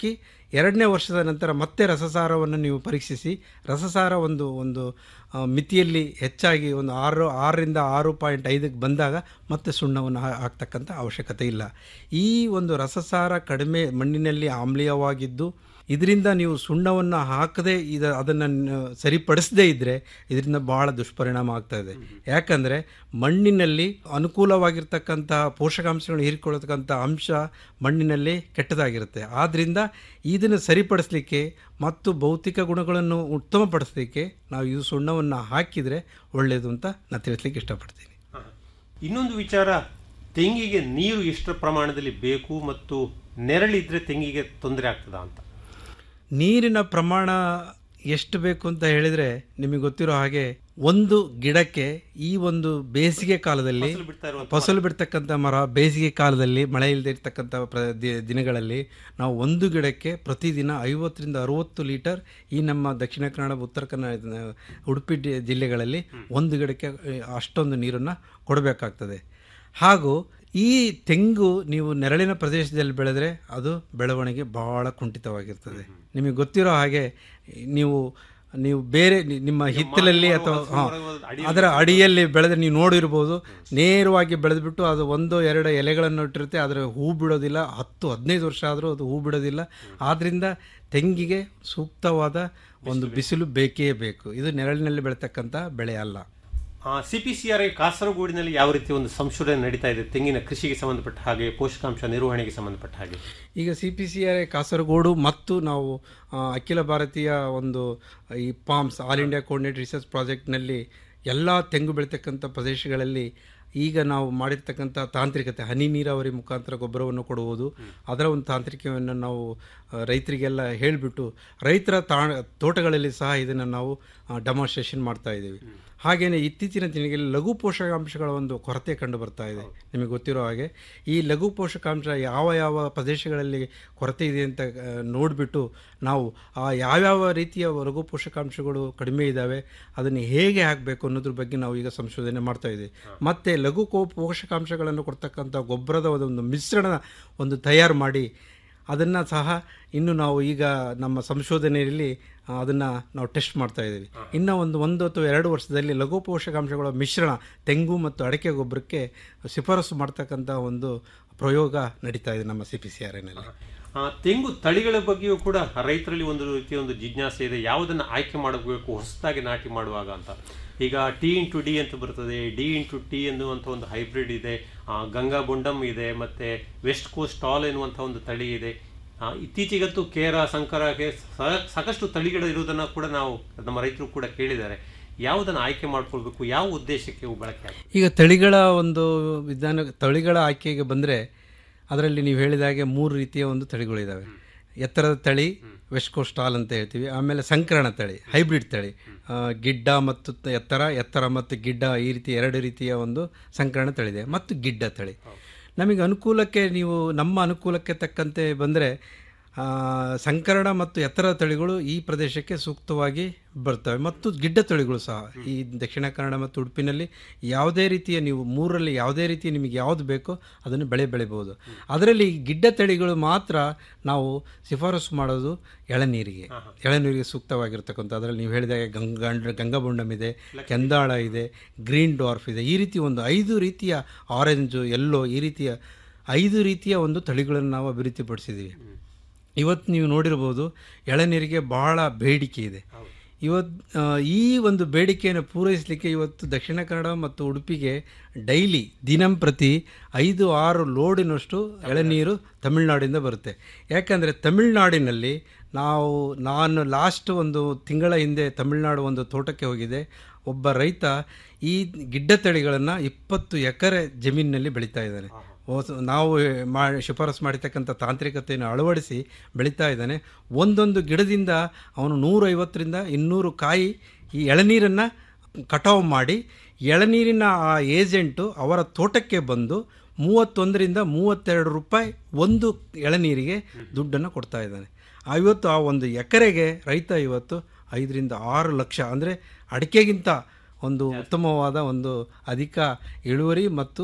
ಎರಡನೇ ವರ್ಷದ ನಂತರ ಮತ್ತೆ ರಸಸಾರವನ್ನು ನೀವು ಪರೀಕ್ಷಿಸಿ ರಸಸಾರ ಒಂದು ಒಂದು ಆ, ಮಿತಿಯಲ್ಲಿ ಹೆಚ್ಚಾಗಿ ಒಂದು ಆರು ಆರರಿಂದ ಆರು ಪಾಯಿಂಟ್ ಐದಕ್ಕೆ ಬಂದಾಗ ಮತ್ತೆ ಸುಣ್ಣವನ್ನು ಹಾ- ಹಾಕ್ತಕ್ಕಂಥ ಅವಶ್ಯಕತೆ ಇಲ್ಲ ಈ ಒಂದು ರಸಸಾರ ಕಡಿಮೆ ಮಣ್ಣಿನಲ್ಲಿ ಆಮ್ಲೀಯವಾಗಿದ್ದು ಇದರಿಂದ ನೀವು ಸುಣ್ಣವನ್ನು ಹಾಕದೆ ಇದ ಅದನ್ನು ಸರಿಪಡಿಸದೇ ಇದ್ದರೆ ಇದರಿಂದ ಭಾಳ ದುಷ್ಪರಿಣಾಮ ಆಗ್ತಾ ಇದೆ ಯಾಕಂದರೆ ಮಣ್ಣಿನಲ್ಲಿ ಅನುಕೂಲವಾಗಿರ್ತಕ್ಕಂಥ ಪೋಷಕಾಂಶಗಳನ್ನು ಹೀರಿಕೊಳ್ಳತಕ್ಕಂಥ ಅಂಶ ಮಣ್ಣಿನಲ್ಲಿ ಕೆಟ್ಟದಾಗಿರುತ್ತೆ ಆದ್ದರಿಂದ ಇದನ್ನು ಸರಿಪಡಿಸಲಿಕ್ಕೆ ಮತ್ತು ಭೌತಿಕ ಗುಣಗಳನ್ನು ಉತ್ತಮಪಡಿಸಲಿಕ್ಕೆ ನಾವು ಈ ಸುಣ್ಣವನ್ನು ಹಾಕಿದರೆ ಒಳ್ಳೆಯದು ಅಂತ ನಾನು ತಿಳಿಸ್ಲಿಕ್ಕೆ ಇಷ್ಟಪಡ್ತೀನಿ ಇನ್ನೊಂದು ವಿಚಾರ ತೆಂಗಿಗೆ ನೀರು ಎಷ್ಟು ಪ್ರಮಾಣದಲ್ಲಿ ಬೇಕು ಮತ್ತು ನೆರಳಿದ್ರೆ ತೆಂಗಿಗೆ ತೊಂದರೆ ಆಗ್ತದಾ ಅಂತ ನೀರಿನ ಪ್ರಮಾಣ ಎಷ್ಟು ಬೇಕು ಅಂತ ಹೇಳಿದರೆ ನಿಮಗೆ ಗೊತ್ತಿರೋ ಹಾಗೆ ಒಂದು ಗಿಡಕ್ಕೆ ಈ ಒಂದು ಬೇಸಿಗೆ ಕಾಲದಲ್ಲಿ ಫಸಲು ಬಿಡ್ತಾ ಇರುವಂತ ಫಸಲು ಬಿಡ್ತಕ್ಕಂಥ ಮರ ಬೇಸಿಗೆ ಕಾಲದಲ್ಲಿ ಮಳೆ ಇಲ್ಲದೆ ಇರ್ತಕ್ಕಂಥ ಪ್ರ ದಿ- ದಿನಗಳಲ್ಲಿ ನಾವು ಒಂದು ಗಿಡಕ್ಕೆ ಪ್ರತಿದಿನ ಐವತ್ತರಿಂದ ಅರುವತ್ತು ಲೀಟರ್ ಈ ನಮ್ಮ ದಕ್ಷಿಣ ಕನ್ನಡ ಉತ್ತರ ಕನ್ನಡ ಉಡುಪಿ ಡಿ- ಜಿಲ್ಲೆಗಳಲ್ಲಿ ಒಂದು ಗಿಡಕ್ಕೆ ಅಹ್, ಅಷ್ಟೊಂದು ನೀರನ್ನು ಕೊಡಬೇಕಾಗ್ತದೆ ಹಾಗೂ ಈ ತೆಂಗು ನೀವು ನೆರಳಿನ ಪ್ರದೇಶದಲ್ಲಿ ಬೆಳೆದರೆ ಅದು ಬೆಳವಣಿಗೆ ಬಹಳ ಕುಂಠಿತವಾಗಿರ್ತದೆ ನಿಮಗೆ ಗೊತ್ತಿರೋ ಹಾಗೆ ನೀವು ನೀವು ಬೇರೆ ನಿ- ನಿಮ್ಮ ಹಿತ್ತಲಲ್ಲಿ ಅಥವಾ ಹಾ, ಅದರ ಅಡಿಯಲ್ಲಿ ಬೆಳೆದ್ರೆ ನೀವು ನೋಡಿರ್ಬೋದು ನೇರವಾಗಿ ಬೆಳೆದ್ಬಿಟ್ಟು ಅದು ಒಂದು ಎರಡು ಎಲೆಗಳನ್ನು ಇಟ್ಟಿರುತ್ತೆ ಅದರ ಹೂ ಬಿಡೋದಿಲ್ಲ ಹತ್ತು ಹದಿನೈದು ವರ್ಷ ಆದರೂ ಅದು ಹೂ ಬಿಡೋದಿಲ್ಲ ಆದ್ದರಿಂದ ತೆಂಗಿಗೆ ಸೂಕ್ತವಾದ ಒಂದು ಬಿಸಿಲು ಬೇಕೇ ಬೇಕು ಇದು ನೆರಳಿನಲ್ಲಿ ಬೆಳೀತಕ್ಕಂಥ ಬೆಳೆ ಅಲ್ಲ C P C R I ಕಾಸರಗೋಡಿನಲ್ಲಿ ಯಾವ ರೀತಿ ಒಂದು ಸಂಶೋಧನೆ ನಡೀತಾ ಇದೆ ತೆಂಗಿನ ಕೃಷಿಗೆ ಸಂಬಂಧಪಟ್ಟ ಹಾಗೆ ಪೋಷಕಾಂಶ ನಿರ್ವಹಣೆಗೆ ಸಂಬಂಧಪಟ್ಟ ಹಾಗೆ ಈಗ C P C R Kasaragod ಮತ್ತು ನಾವು ಆ, ಅಖಿಲ ಭಾರತೀಯ ಒಂದು ಈ palms all India coordinate research ಪ್ರಾಜೆಕ್ಟ್ನಲ್ಲಿ ಎಲ್ಲ ತೆಂಗು ಬೆಳೀತಕ್ಕಂಥ ಪ್ರದೇಶಗಳಲ್ಲಿ ಈಗ ನಾವು ಮಾಡಿರ್ತಕ್ಕಂಥ ತಾಂತ್ರಿಕತೆ ಹನಿ ನೀರಾವರಿ ಮುಖಾಂತರ ಗೊಬ್ಬರವನ್ನು ಕೊಡುವುದು ಅದರ ಒಂದು ತಾಂತ್ರಿಕವನ್ನು ನಾವು ಆ, ರೈತರಿಗೆಲ್ಲ ಹೇಳಿಬಿಟ್ಟು ರೈತರ ತಾ ತೋಟಗಳಲ್ಲಿ ಸಹ ಇದನ್ನು ನಾವು ಡೆಮಾನ್ಸ್ಟ್ರೇಷನ್ ಮಾಡ್ತಾ ಇದ್ದೀವಿ ಹಾಗೆಯೇ ಇತ್ತೀಚಿನ ದಿನಗಳಲ್ಲಿ ಲಘು ಪೋಷಕಾಂಶಗಳ ಒಂದು ಕೊರತೆ ಕಂಡು ಬರ್ತಾ ಇದೆ ನಿಮಗೆ ಗೊತ್ತಿರೋ ಹಾಗೆ ಈ ಲಘು ಪೋಷಕಾಂಶ ಯಾವ ಯಾವ ಪ್ರದೇಶಗಳಲ್ಲಿ ಕೊರತೆ ಇದೆ ಅಂತ ಆ, ನೋಡಿಬಿಟ್ಟು ನಾವು ಆ ಯಾವ್ಯಾವ ರೀತಿಯ ಲಘು ಪೋಷಕಾಂಶಗಳು ಕಡಿಮೆ ಇದ್ದಾವೆ ಅದನ್ನು ಹೇಗೆ ಹಾಕಬೇಕು ಅನ್ನೋದ್ರ ಬಗ್ಗೆ ನಾವು ಈಗ ಸಂಶೋಧನೆ ಮಾಡ್ತಾ ಇದ್ದೀವಿ ಮತ್ತು ಲಘು ಕೋ ಪೋಷಕಾಂಶಗಳನ್ನು ಕೊಡ್ತಕ್ಕಂಥ ಗೊಬ್ಬರದ ಒಂದು ಮಿಶ್ರಣ ಒಂದು ತಯಾರು ಮಾಡಿ ಅದನ್ನು ಸಹ ಇನ್ನು ನಾವು ಈಗ ನಮ್ಮ ಸಂಶೋಧನೆಯಲ್ಲಿ ಅದನ್ನು ನಾವು ಟೆಸ್ಟ್ ಮಾಡ್ತಾ ಇದ್ದೀವಿ ಇನ್ನು ಒಂದು ಒಂದು ಅಥವಾ ಎರಡು ವರ್ಷದಲ್ಲಿ ಲಘು ಪೋಷಕಾಂಶಗಳ ಮಿಶ್ರಣ ತೆಂಗು ಮತ್ತು ಅಡಿಕೆ ಗೊಬ್ಬರಕ್ಕೆ ಶಿಫಾರಸು ಮಾಡ್ತಕ್ಕಂಥ ಒಂದು ಪ್ರಯೋಗ ನಡೀತಾ ಇದೆ ನಮ್ಮ ಸಿ ಪಿ ಸಿ ಆರ್ ಎನಲ್ಲಿ ಆ, ತೆಂಗು ತಳಿಗಳ ಬಗ್ಗೆಯೂ ಕೂಡ ರೈತರಲ್ಲಿ ಒಂದು ರೀತಿಯ ಒಂದು ಜಿಜ್ಞಾಸೆ ಇದೆ ಯಾವುದನ್ನು ಆಯ್ಕೆ ಮಾಡಬೇಕು ಹೊಸದಾಗಿ ನಾಟಿ ಮಾಡುವಾಗ ಅಂತ ಈಗ ಟಿ ಇಂಟು ಡಿ ಅಂತ ಬರ್ತದೆ ಡಿ ಇಂಟು ಟಿ ಎನ್ನುವಂಥ ಒಂದು ಹೈಬ್ರಿಡ್ ಇದೆ ಆ, ಗಂಗಾ ಬೊಂಡಮ್ ಇದೆ ಮತ್ತೆ ವೆಸ್ಟ್ ಕೋಸ್ಟ್ ಟಾಲ್ ಎನ್ನುವಂಥ ಒಂದು ತಳಿ ಇದೆ ಆ, ಇತ್ತೀಚೆಗಂತೂ ಕೇರ ಸಂಕರಕ್ಕೆ ಸ- ಸಾಕಷ್ಟು ತಳಿಗಳು ಇರುವುದನ್ನು ಕೂಡ ನಾವು ನಮ್ಮ ರೈತರು ಕೂಡ ಕೇಳಿದ್ದಾರೆ ಯಾವುದನ್ನು ಆಯ್ಕೆ ಮಾಡ್ಕೊಳ್ಬೇಕು ಯಾವ ಉದ್ದೇಶಕ್ಕೆ ಇವು ಬಳಕೆ ಆಗ್ತದೆ ಈಗ ತಳಿಗಳ ಒಂದು ವಿಧಾನ ತಳಿಗಳ ಆಯ್ಕೆಗೆ ಬಂದರೆ ಅದರಲ್ಲಿ ನೀವು ಹೇಳಿದ ಹಾಗೆ ಮೂರು ರೀತಿಯ ಒಂದು ತಳಿಗಳಿದ್ದಾವೆ ಎತ್ತರದ ತಳಿ ವೆಸ್ಟ್ ಕೋಸ್ಟ್ ಸ್ಟಾಲ್ ಅಂತ ಹೇಳ್ತೀವಿ ಆಮೇಲೆ ಸಂಕರಣ ತಳಿ ಹೈಬ್ರಿಡ್ ತಳಿ ಆ, ಗಿಡ್ಡ ಮತ್ತು ತ- ಎತ್ತರ ಎತ್ತರ ಮತ್ತು ಗಿಡ್ಡ ಈ ರೀತಿ ಎರಡು ರೀತಿಯ ಒಂದು ಸಂಕರಣ ತಳಿ ಇದೆ ಮತ್ತು ಗಿಡ್ಡ ತಳಿ ನಮಗೆ ಅನುಕೂಲಕ್ಕೆ ನೀವು ನಮ್ಮ ಅನುಕೂಲಕ್ಕೆ ತಕ್ಕಂತೆ ಬಂದರೆ ಸಂಕರಣ ಮತ್ತು ಎತ್ತರ ತಳಿಗಳು ಈ ಪ್ರದೇಶಕ್ಕೆ ಸೂಕ್ತವಾಗಿ ಬರ್ತವೆ ಮತ್ತು ಗಿಡ್ಡ ತಳಿಗಳು ಸಹ ಈ ದಕ್ಷಿಣ ಕನ್ನಡ ಮತ್ತು ಉಡುಪಿನಲ್ಲಿ ಯಾವುದೇ ರೀತಿಯ ನೀವು ಮೂರರಲ್ಲಿ ಯಾವುದೇ ರೀತಿ ನಿಮಗೆ ಯಾವುದು ಬೇಕೋ ಅದನ್ನು ಬೆಳೆ ಬೆಳಿಬೋದು ಅದರಲ್ಲಿ ಈ ಗಿಡ್ಡ ತಳಿಗಳು ಮಾತ್ರ ನಾವು ಶಿಫಾರಸು ಮಾಡೋದು ಎಳನೀರಿಗೆ ಎಳನೀರಿಗೆ ಸೂಕ್ತವಾಗಿರ್ತಕ್ಕಂಥ ಅದರಲ್ಲಿ ನೀವು ಹೇಳಿದಾಗ ಗಂಗಾ ಗಂಗಾಬೊಂಡಮ್ ಇದೆ ಕೆಂದಾಳ ಇದೆ ಗ್ರೀನ್ ಡಾರ್ಫ್ ಇದೆ ಈ ರೀತಿ ಒಂದು ಐದು ರೀತಿಯ ಆರೆಂಜು ಎಲ್ಲೋ ಈ ರೀತಿಯ ಐದು ರೀತಿಯ ಒಂದು ತಳಿಗಳನ್ನು ನಾವು ಅಭಿವೃದ್ಧಿಪಡಿಸಿದ್ದೀವಿ ಇವತ್ತು ನೀವು ನೋಡಿರ್ಬೋದು ಎಳನೀರಿಗೆ ಬಹಳ ಬೇಡಿಕೆ ಇದೆ ಇವತ್ತು ಈ ಒಂದು ಬೇಡಿಕೆಯನ್ನು ಪೂರೈಸಲಿಕ್ಕೆ ಇವತ್ತು ದಕ್ಷಿಣ ಕನ್ನಡ ಮತ್ತು ಉಡುಪಿಗೆ ಡೈಲಿ ದಿನಂಪ್ರತಿ ಐದು ಆರು ಲೋಡಿನಷ್ಟು ಎಳನೀರು ತಮಿಳುನಾಡಿಂದ ಬರುತ್ತೆ ಯಾಕಂದರೆ ತಮಿಳುನಾಡಿನಲ್ಲಿ ನಾವು ನಾನು ಲಾಸ್ಟ್ ಒಂದು ತಿಂಗಳ ಹಿಂದೆ ತಮಿಳುನಾಡು ಒಂದು ತೋಟಕ್ಕೆ ಹೋಗಿದೆ ಒಬ್ಬ ರೈತ ಈ ಗಿಡ್ಡ ತಳಿಗಳನ್ನು ಇಪ್ಪತ್ತು ಎಕರೆ ಜಮೀನಿನಲ್ಲಿ ಬೆಳೀತಾ ಇದ್ದಾನೆ ಹೊಸ ನಾವು ಮಾಡಿ ಶಿಫಾರಸು ಮಾಡಿರ್ತಕ್ಕಂಥ ತಾಂತ್ರಿಕತೆಯನ್ನು ಅಳವಡಿಸಿ ಬೆಳೀತಾ ಇದ್ದಾನೆ ಒಂದೊಂದು ಗಿಡದಿಂದ ಅವನು ನೂರೈವತ್ತರಿಂದ ಇನ್ನೂರು ಕಾಯಿ ಈ ಎಳನೀರನ್ನು ಕಟಾವು ಮಾಡಿ ಎಳನೀರಿನ ಆ ಏಜೆಂಟು ಅವರ ತೋಟಕ್ಕೆ ಬಂದು ಮೂವತ್ತೊಂದರಿಂದ ಮೂವತ್ತೆರಡು ರೂಪಾಯಿ ಒಂದು ಎಳನೀರಿಗೆ ದುಡ್ಡನ್ನು ಕೊಡ್ತಾ ಇದ್ದಾನೆ ಆ ಇವತ್ತು ಆ ಒಂದು ಎಕರೆಗೆ ರೈತ ಇವತ್ತು ಐದರಿಂದ ಆರು ಲಕ್ಷ ಅಂದರೆ ಅಡಿಕೆಗಿಂತ ಒಂದು ಉತ್ತಮವಾದ ಒಂದು ಅಧಿಕ ಇಳುವರಿ ಮತ್ತು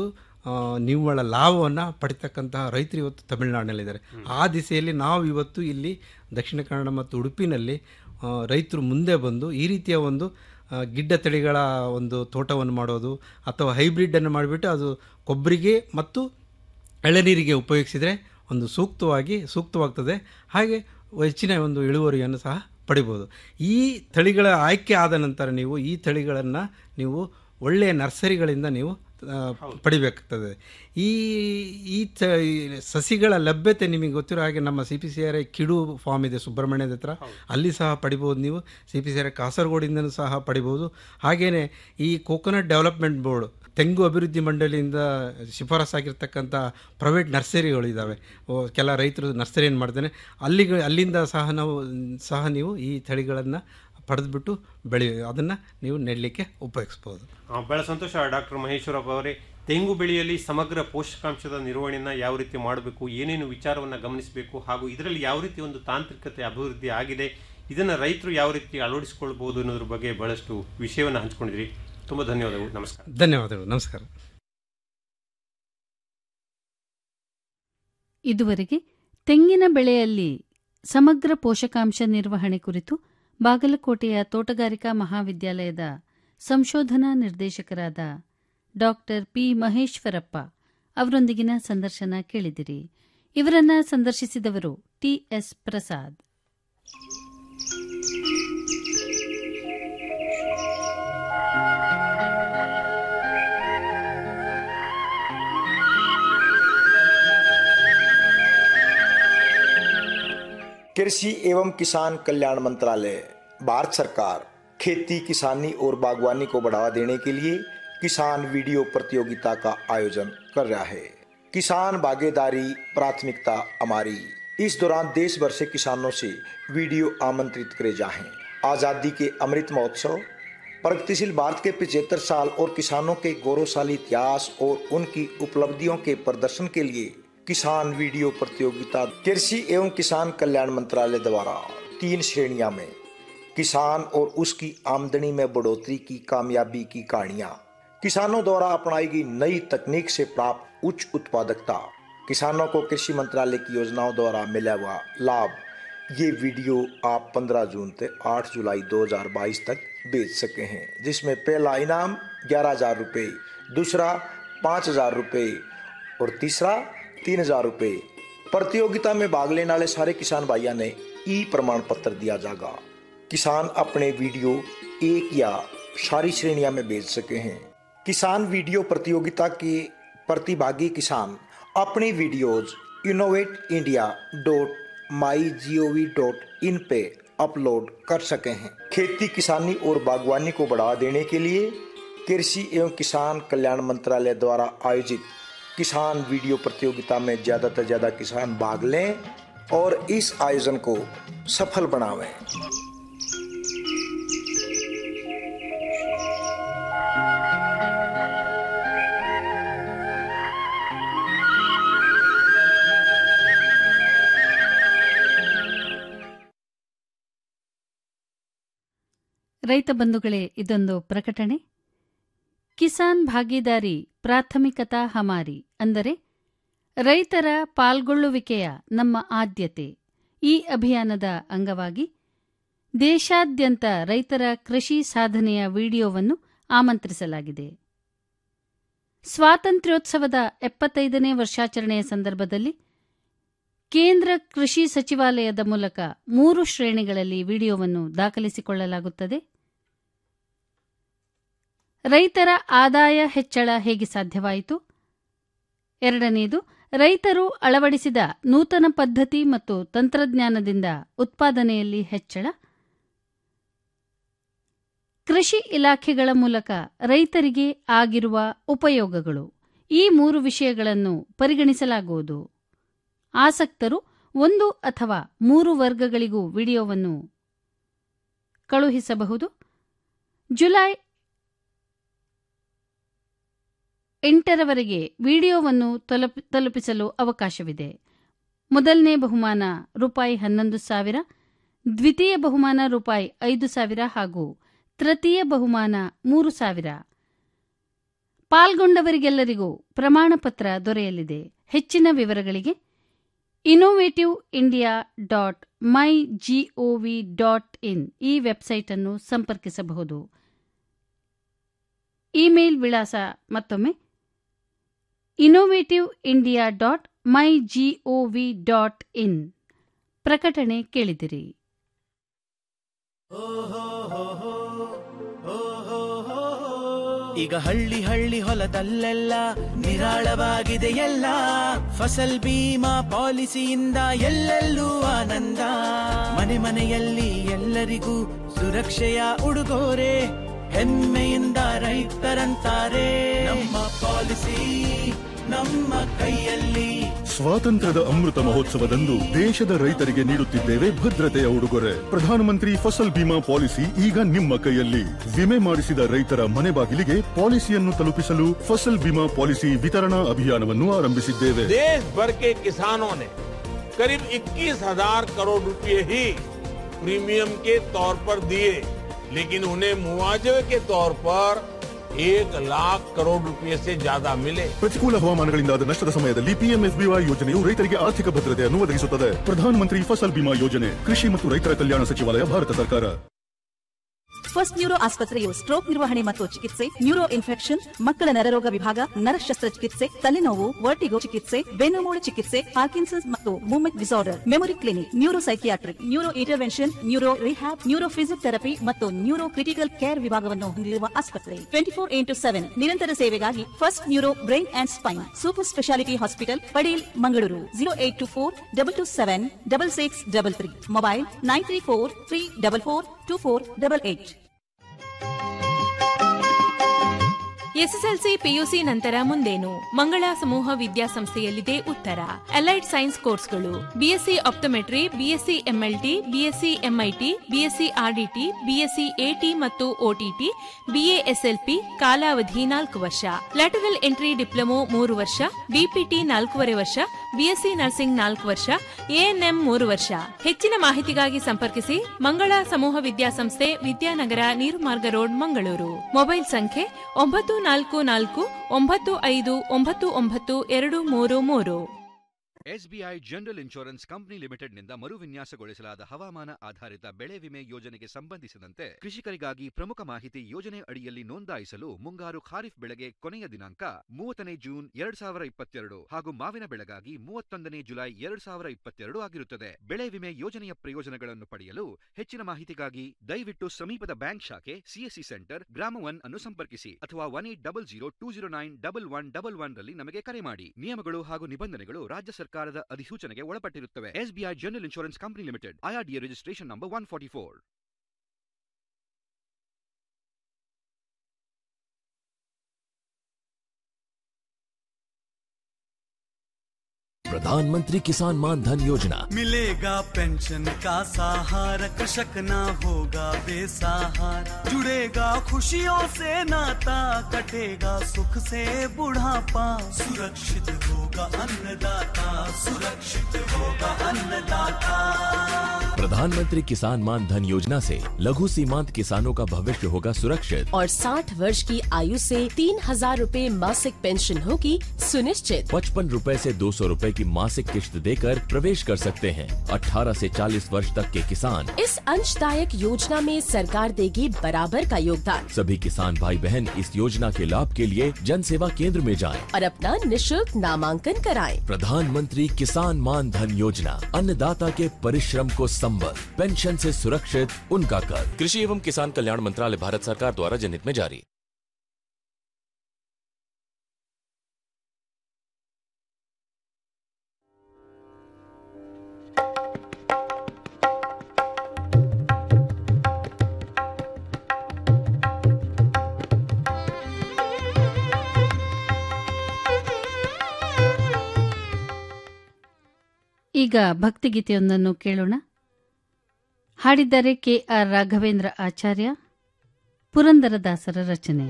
ಆ, ನಿವ್ವಳ ಲಾಭವನ್ನು ಪಡಿತಕ್ಕಂತಹ ರೈತರು ಇವತ್ತು ತಮಿಳುನಾಡಿನಲ್ಲಿದ್ದಾರೆ ಆ ದಿಸೆಯಲ್ಲಿ ನಾವು ಇವತ್ತು ಇಲ್ಲಿ ದಕ್ಷಿಣ ಕನ್ನಡ ಮತ್ತು ಉಡುಪಿನಲ್ಲಿ ಆ, ರೈತರು ಮುಂದೆ ಬಂದು ಈ ರೀತಿಯ ಒಂದು ಆ, ಗಿಡ್ಡ ತಳಿಗಳ ಒಂದು ತೋಟವನ್ನು ಮಾಡೋದು ಅಥವಾ ಹೈಬ್ರಿಡನ್ನು ಮಾಡಿಬಿಟ್ಟು ಅದು ಕೊಬ್ಬರಿಗೆ ಮತ್ತು ಎಳನೀರಿಗೆ ಉಪಯೋಗಿಸಿದರೆ ಒಂದು ಸೂಕ್ತವಾಗಿ ಸೂಕ್ತವಾಗ್ತದೆ ಹಾಗೆ ಹೆಚ್ಚಿನ ಒಂದು ಇಳುವರಿಯನ್ನು ಸಹ ಪಡಿಬೋದು ಈ ತಳಿಗಳ ಆಯ್ಕೆ ಆದ ನಂತರ ನೀವು ಈ ತಳಿಗಳನ್ನು ನೀವು ಒಳ್ಳೆಯ ನರ್ಸರಿಗಳಿಂದ ನೀವು ಆ, ಪಡಿಬೇಕಾಗ್ತದೆ ಈ ಈ ತ ಈ ಸಸಿಗಳ ಲಭ್ಯತೆ ನಿಮಗೆ ಗೊತ್ತಿರೋ ಹಾಗೆ ನಮ್ಮ C P C R I Kidu farm ಇದೆ ಸುಬ್ರಹ್ಮಣ್ಯದ ಹತ್ರ ಅಲ್ಲಿ ಸಹ ಪಡಿಬೋದು ನೀವು C P C R I ಕಾಸರಗೋಡಿಂದನೂ ಸಹ ಪಡಿಬೋದು ಹಾಗೆಯೇ ಈ ಕೋಕೋನಟ್ ಡೆವಲಪ್ಮೆಂಟ್ ಬೋರ್ಡ್ ತೆಂಗು ಅಭಿವೃದ್ಧಿ ಮಂಡಳಿಯಿಂದ ಶಿಫಾರಸ್ಸಾಗಿರ್ತಕ್ಕಂಥ ಪ್ರೈವೇಟ್ ನರ್ಸರಿಗಳು ಇದ್ದಾವೆ ಓ, ಕೆಲ ರೈತರು ನರ್ಸರಿಯನ್ನು ಮಾಡ್ತಾನೆ ಅಲ್ಲಿಗೆ ಅಲ್ಲಿಂದ ಸಹ ನಾವು ಸಹ ನೀವು ಈ ತಳಿಗಳನ್ನು ಪಡೆದುಬಿಟ್ಟು ಬೆಳೆ ಅದನ್ನು ನೀವು ನೆಡಲಿಕ್ಕೆ ಉಪಯೋಗಿಸ್ಬೋದು ಆ, ಬಹಳ ಸಂತೋಷ ಡಾಕ್ಟರ್ ಮಹೇಶ್ವರಪ್ಪ ಅವರೇ ತೆಂಗು ಬೆಳೆಯಲ್ಲಿ ಸಮಗ್ರ ಪೋಷಕಾಂಶದ ನಿರ್ವಹಣೆಯನ್ನ ಯಾವ ರೀತಿ ಮಾಡಬೇಕು ಏನೇನು ವಿಚಾರವನ್ನು ಗಮನಿಸಬೇಕು ಹಾಗೂ ಇದರಲ್ಲಿ ಯಾವ ರೀತಿ ಒಂದು ತಾಂತ್ರಿಕತೆ ಅಭಿವೃದ್ಧಿ ಆಗಿದೆ ಇದನ್ನು ರೈತರು ಯಾವ ರೀತಿ ಅಳವಡಿಸಿಕೊಳ್ಬಹುದು ಅನ್ನೋದ್ರ ಬಗ್ಗೆ ಬಹಳಷ್ಟು ವಿಷಯವನ್ನು ಹಂಚ್ಕೊಂಡಿದ್ರಿ ತುಂಬ ಧನ್ಯವಾದಗಳು ನಮಸ್ಕಾರ ಧನ್ಯವಾದಗಳು ನಮಸ್ಕಾರ ಇದುವರೆಗೆ ತೆಂಗಿನ ಬೆಳೆಯಲ್ಲಿ ಸಮಗ್ರ ಪೋಷಕಾಂಶ ನಿರ್ವಹಣೆ ಕುರಿತು ಬಾಗಲಕೋಟೆಯ ತೋಟಗಾರಿಕಾ ಮಹಾವಿದ್ಯಾಲಯದ ಸಂಶೋಧನಾ ನಿರ್ದೇಶಕರಾದ ಡಾಕ್ಟರ್ ಪಿ ಮಹೇಶ್ವರಪ್ಪ ಅವರೊಂದಿಗಿನ ಸಂದರ್ಶನ ಕೇಳಿದಿರಿ ಇವರನ್ನ ಸಂದರ್ಶಿಸಿದವರು ಟಿಎಸ್ ಪ್ರಸಾದ್ कृषि एवं किसान कल्याण मंत्रालय भारत सरकार खेती किसानी और बागवानी को बढ़ावा देने के लिए किसान वीडियो प्रतियोगिता का आयोजन कर रहा है किसान भागीदारी प्राथमिकता हमारी इस दौरान देश भर से किसानों से वीडियो आमंत्रित करे जाएं आजादी के अमृत महोत्सव प्रगतिशील भारत के पिछहत्तर साल और किसानों के गौरवशाली इतिहास और उनकी उपलब्धियों के प्रदर्शन के लिए किसान वीडियो प्रतियोगिता कृषि एवं किसान कल्याण मंत्रालय द्वारा तीन श्रेणियां में किसान और उसकी आमदनी में बढ़ोतरी की कामयाबी की कहानियां किसानों द्वारा अपनाई गई नई तकनीक से प्राप्त उच्च उत्पादकता किसानों को कृषि मंत्रालय की योजनाओं द्वारा मिला हुआ लाभ ये वीडियो आप 15 जून से 8 जुलाई 2022 तक बेच सके हैं जिसमें पहला इनाम ग्यारह हजार रुपये दूसरा पाँच हजार रुपये और तीसरा तीन हजार रुपये प्रतियोगिता में भाग लेने वाले सारे किसान भाइयों ने ई प्रमाण पत्र दिया जाएगा किसान अपने वीडियो एक या सारी श्रेणियां में भेज सके हैं किसान वीडियो प्रतियोगिता के प्रतिभागी किसान अपनी videos innovate India dot my G O V dot in पे अपलोड कर सके हैं खेती किसानी और बागवानी को बढ़ावा देने के लिए कृषि एवं किसान कल्याण मंत्रालय द्वारा आयोजित किसान वीडियो प्रतियोगिता में ज्यादा से ज्यादा किसान भाग लें और इस आयोजन को सफल बनावें ರೈತ ಬಂಧುಗಳೇ ಇದೊಂದು ಪ್ರಕಟಣೆ ಕಿಸಾನ್ ಭಾಗೀದಾರಿ ಪ್ರಾಥಮಿಕತಾ ಹಮಾರಿ ಅಂದರೆ ರೈತರ ಪಾಲ್ಗೊಳ್ಳುವಿಕೆಯ ನಮ್ಮ ಆದ್ಯತೆ ಈ ಅಭಿಯಾನದ ಅಂಗವಾಗಿ ದೇಶಾದ್ಯಂತ ರೈತರ ಕೃಷಿ ಸಾಧನೆಯ ವಿಡಿಯೋವನ್ನು ಆಮಂತ್ರಿಸಲಾಗಿದೆ ಸ್ವಾತಂತ್ರ್ಯೋತ್ಸವದ ಎಪ್ಪತ್ತೈದನೇ ವರ್ಷಾಚರಣೆಯ ಸಂದರ್ಭದಲ್ಲಿ ಕೇಂದ್ರ ಕೃಷಿ ಸಚಿವಾಲಯದ ಮೂಲಕ ಮೂರು ಶ್ರೇಣಿಗಳಲ್ಲಿ ವಿಡಿಯೋವನ್ನು ದಾಖಲಿಸಿಕೊಳ್ಳಲಾಗುತ್ತದೆ ರೈತರ ಆದಾಯ ಹೆಚ್ಚಳ ಹೇಗೆ ಸಾಧ್ಯವಾಯಿತು ಎರಡನೆಯದು ರೈತರು ಅಳವಡಿಸಿದ ನೂತನ ಪದ್ಧತಿ ಮತ್ತು ತಂತ್ರಜ್ಞಾನದಿಂದ ಉತ್ಪಾದನೆಯಲ್ಲಿ ಹೆಚ್ಚಳ ಕೃಷಿ ಇಲಾಖೆಗಳ ಮೂಲಕ ರೈತರಿಗೆ ಆಗಿರುವ ಉಪಯೋಗಗಳು ಈ ಮೂರು ವಿಷಯಗಳನ್ನು ಪರಿಗಣಿಸಲಾಗುವುದು ಆಸಕ್ತರು ಒಂದು ಅಥವಾ ಮೂರು ವರ್ಗಗಳಿಗೂ ವಿಡಿಯೋವನ್ನು ಕಳುಹಿಸಬಹುದು ಜುಲೈ ಎಂಟರವರೆಗೆ ವಿಡಿಯೋವನ್ನು ತಲುಪ- ತಲುಪಿಸಲು ಅವಕಾಶವಿದೆ ಮೊದಲನೇ ಬಹುಮಾನ ರೂಪಾಯಿ ಹನ್ನೊಂದು ಸಾವಿರ ದ್ವಿತೀಯ ಬಹುಮಾನ ರೂಪಾಯಿ ಐದು ಸಾವಿರ ಹಾಗೂ ತೃತೀಯ ಬಹುಮಾನ ಮೂರು ಸಾವಿರ ಪಾಲ್ಗೊಂಡವರಿಗೆಲ್ಲರಿಗೂ ಪ್ರಮಾಣ ಪತ್ರ ದೊರೆಯಲಿದೆ ಹೆಚ್ಚಿನ ವಿವರಗಳಿಗೆ innovative India dot my GOV dot in ಈ ವೆಬ್ಸೈಟ್ ಅನ್ನು ಸಂಪರ್ಕಿಸಬಹುದು ಇಮೇಲ್ ವಿಳಾಸ ಮತ್ತೊಮ್ಮೆ innovative India dot my GOV dot in ಪ್ರಕಟಣೆ ಕೇಳಿದಿರಿ ಈಗ ಹಳ್ಳಿ ಹಳ್ಳಿ ಹೊಲದಲ್ಲೆಲ್ಲ ನಿರಾಳವಾಗಿದೆ ಎಲ್ಲ ಫಸಲ್ ಬೀಮಾ ಪಾಲಿಸಿಯಿಂದ ಎಲ್ಲೆಲ್ಲೂ ಆನಂದ ಮನೆ ಮನೆಯಲ್ಲಿ ಎಲ್ಲರಿಗೂ ಸುರಕ್ಷೆಯ ಉಡುಗೊರೆ ಹೆಮ್ಮೆಯಿಂದ ರೈತರಂತಾರೆ ನಮ್ಮ ಪಾಲಿಸಿ ನಮ್ಮ ಕೈಯಲ್ಲಿ ಸ್ವಾತಂತ್ರ್ಯದ ಅಮೃತ ಮಹೋತ್ಸವದಂದು ದೇಶದ ರೈತರಿಗೆ ನೀಡುತ್ತಿದ್ದೇವೆ ಭದ್ರತೆಯ ಉಡುಗೊರೆ ಪ್ರಧಾನಮಂತ್ರಿ ಫಸಲ್ ಬಿಮಾ ಪಾಲಿಸಿ ಈಗ ನಿಮ್ಮ ಕೈಯಲ್ಲಿ ವಿಮೆ ಮಾಡಿಸಿದ ರೈತರ ಮನೆ ಬಾಗಿಲಿಗೆ ಪಾಲಿಸಿಯನ್ನು ತಲುಪಿಸಲು ಫಸಲ್ ಬಿಮಾ ಪಾಲಿಸಿ ವಿತರಣಾ ಅಭಿಯಾನವನ್ನು ಆರಂಭಿಸಿದ್ದೇವೆ देश भर के किसानों ने करीब 21,000 करोड़ रुपए ही प्रीमियम के तौर पर दिए लेकिन उन्हें मुआवजे के तौर पर एक लाख करोड़ रुपए से ज्यादा मिले ಪ್ರತಿಕೂಲ ಹವಾಮಾನಗಳಿಂದಾದ ನಷ್ಟದ ಸಮಯದಲ್ಲಿ ಪಿಎಂಎಸ್ಬಿವೈ ಯೋಜನೆಯು ರೈತರಿಗೆ ಆರ್ಥಿಕ ಭದ್ರತೆಯನ್ನು ಒದಗಿಸುತ್ತದೆ ಪ್ರಧಾನಮಂತ್ರಿ ಫಸಲ್ ಬಿಮಾ ಯೋಜನೆ ಕೃಷಿ ಮತ್ತು ರೈತರ ಕಲ್ಯಾಣ ಸಚಿವಾಲಯ ಭಾರತ ಸರ್ಕಾರ ಫಸ್ಟ್ ನ್ಯೂರೋ ಆಸ್ಪತ್ರೆಯು ಸ್ಟ್ರೋಕ್ ನಿರ್ವಹಣೆ ಮತ್ತು ಚಿಕಿತ್ಸೆ ನ್ಯೂರೋ ಇನ್ಫೆಕ್ಷನ್ ಮಕ್ಕಳ ನರರೋಗ ವಿಭಾಗ ನರ ಶಸ್ತ್ರಚಿಕಿತ್ಸೆ ತಲೆನೋವು ವರ್ಟಿಗೋ ಚಿಕಿತ್ಸೆ ಬೆನ್ನುಮೂಳೆ ಚಿಕಿತ್ಸೆ ಪಾರ್ಕಿನ್ಸನ್ಸ್ ಮತ್ತು movement disorder memory clinic neuro psychiatric neuro intervention neuro rehab neuro physiotherapy ಮತ್ತು ನ್ಯೂರೋ ಕ್ರಿಟಿಕಲ್ ಕೇರ್ ವಿಭಾಗವನ್ನು ಹೊಂದಿರುವ ಆಸ್ಪತ್ರೆ ಟ್ವೆಂಟಿ ಫೋರ್ ಇಂಟು ಸೆವೆನ್ ನಿರಂತರ ಸೇವೆಗಾಗಿ first neuro brain and spine super speciality hospital Padil Mangaluru zero eight two four double two seven double six double three mobile nine three four three double four two four double eight SSLC PUC ನಂತರ ಮುಂದೇನು ಮಂಗಳ ಸಮೂಹ ವಿದ್ಯಾಸಂಸ್ಥೆಯಲ್ಲಿದೆ ಉತ್ತರ allied science ಕೋರ್ಸ್ಗಳು BSc optometry BSc MLT BSc MIT BSc RDT BSc AT ಮತ್ತು OTT BASLP ಕಾಲಾವಧಿ ನಾಲ್ಕು ವರ್ಷ ಲ್ಯಾಟರಲ್ ಎಂಟ್ರಿ ಡಿಪ್ಲೊಮೊ ಮೂರು ವರ್ಷ ಬಿಪಿಟಿ ನಾಲ್ಕೂವರೆ ವರ್ಷ ಬಿಎಸ್ಸಿ ನರ್ಸಿಂಗ್ ನಾಲ್ಕು ವರ್ಷ ಎಎನ್ಎಂ ಮೂರು ವರ್ಷ ಹೆಚ್ಚಿನ ಮಾಹಿತಿಗಾಗಿ ಸಂಪರ್ಕಿಸಿ ಮಂಗಳ ಸಮೂಹ ವಿದ್ಯಾಸಂಸ್ಥೆ ವಿದ್ಯಾನಗರ ನೀರುಮಾರ್ಗ ರೋಡ್ ಮಂಗಳೂರು ಮೊಬೈಲ್ ಸಂಖ್ಯೆ ಒಂಬತ್ತು ನಾಲ್ಕು ನಾಲ್ಕು ಒಂಬತ್ತು ಐದು ಒಂಬತ್ತು ಒಂಬತ್ತು ಎರಡು ಮೂರು ಮೂರು ಎಸ್ಬಿಐ ಜನರಲ್ ಇನ್ಶೂರೆನ್ಸ್ ಕಂಪನಿ ಲಿಮಿಟೆಡ್ನಿಂದ ಮರುವಿನ್ಯಾಸಗೊಳಿಸಲಾದ ಹವಾಮಾನ ಆಧಾರಿತ ಬೆಳೆ ವಿಮೆ ಯೋಜನೆಗೆ ಸಂಬಂಧಿಸಿದಂತೆ ಕೃಷಿಕರಿಗಾಗಿ ಪ್ರಮುಖ ಮಾಹಿತಿ ಯೋಜನೆ ಅಡಿಯಲ್ಲಿ ನೋಂದಾಯಿಸಲು ಮುಂಗಾರು ಖಾರಿಫ್ ಬೆಳೆಗೆ ಕೊನೆಯ ದಿನಾಂಕ ಮೂವತ್ತನೇ ಜೂನ್ ಎರಡ್ ಸಾವಿರ ಇಪ್ಪತ್ತೆರಡು ಹಾಗೂ ಮಾವಿನ ಬೆಳೆಗಾಗಿ ಮೂವತ್ತೊಂದನೇ ಜುಲೈ ಎರಡ್ ಸಾವಿರ ಇಪ್ಪತ್ತೆರಡು ಆಗಿರುತ್ತದೆ ಬೆಳೆ ವಿಮೆ ಯೋಜನೆಯ ಪ್ರಯೋಜನಗಳನ್ನು ಪಡೆಯಲು ಹೆಚ್ಚಿನ ಮಾಹಿತಿಗಾಗಿ ದಯವಿಟ್ಟು ಸಮೀಪದ ಬ್ಯಾಂಕ್ ಶಾಖೆ ಸಿಎಸ್ಸಿ ಸೆಂಟರ್ ಗ್ರಾಮ ಒನ್ ಅನ್ನು ಸಂಪರ್ಕಿಸಿ ಅಥವಾ one eight double zero two zero nine double one double one ರಲ್ಲಿ ನಮಗೆ ಕರೆ ಮಾಡಿ ನಿಯಮಗಳು ಹಾಗೂ ನಿಬಂಧನೆಗಳು ರಾಜ್ಯ ಸರ್ಕಾರದ ಅಧಿಸೂಚನೆಗೆ ಒಳಪಟ್ಟಿರುತ್ತವೆ SBI general insurance company limited IRDA registration number one forty four प्रधानमंत्री किसान मान धन योजना मिलेगा पेंशन का सहारा कृषक ना होगा बेसहारा जुड़ेगा खुशियों से नाता कटेगा सुख से बुढ़ापा सुरक्षित होगा अन्नदाता सुरक्षित होगा अन्नदाता प्रधानमंत्री किसान मान धन योजना से लघु सीमांत किसानों का भविष्य होगा सुरक्षित और 60 वर्ष की आयु से तीन हजार रूपए मासिक पेंशन होगी सुनिश्चित पचपन रूपए से दो सौ रूपए की मासिक किश्त देकर प्रवेश कर सकते हैं 18 से 40 वर्ष तक के किसान इस अंशदायक योजना में सरकार देगी बराबर का योगदान सभी किसान भाई बहन इस योजना के लाभ के लिए जन सेवा केंद्र में जाएं। और अपना निशुल्क नामांकन कराएं। प्रधानमंत्री किसान मान धन योजना अन्नदाता के परिश्रम को संबल पेंशन से सुरक्षित उनका कर कृषि एवं किसान कल्याण मंत्रालय भारत सरकार द्वारा जनहित में जारी ಈಗ ಭಕ್ತಿಗೀತೆಯೊಂದನ್ನು ಕೇಳೋಣ ಹಾಡಿದ್ದಾರೆ ಕೆ ಆರ್ ರಾಘವೇಂದ್ರ ಆಚಾರ್ಯ ಪುರಂದರದಾಸರ ರಚನೆ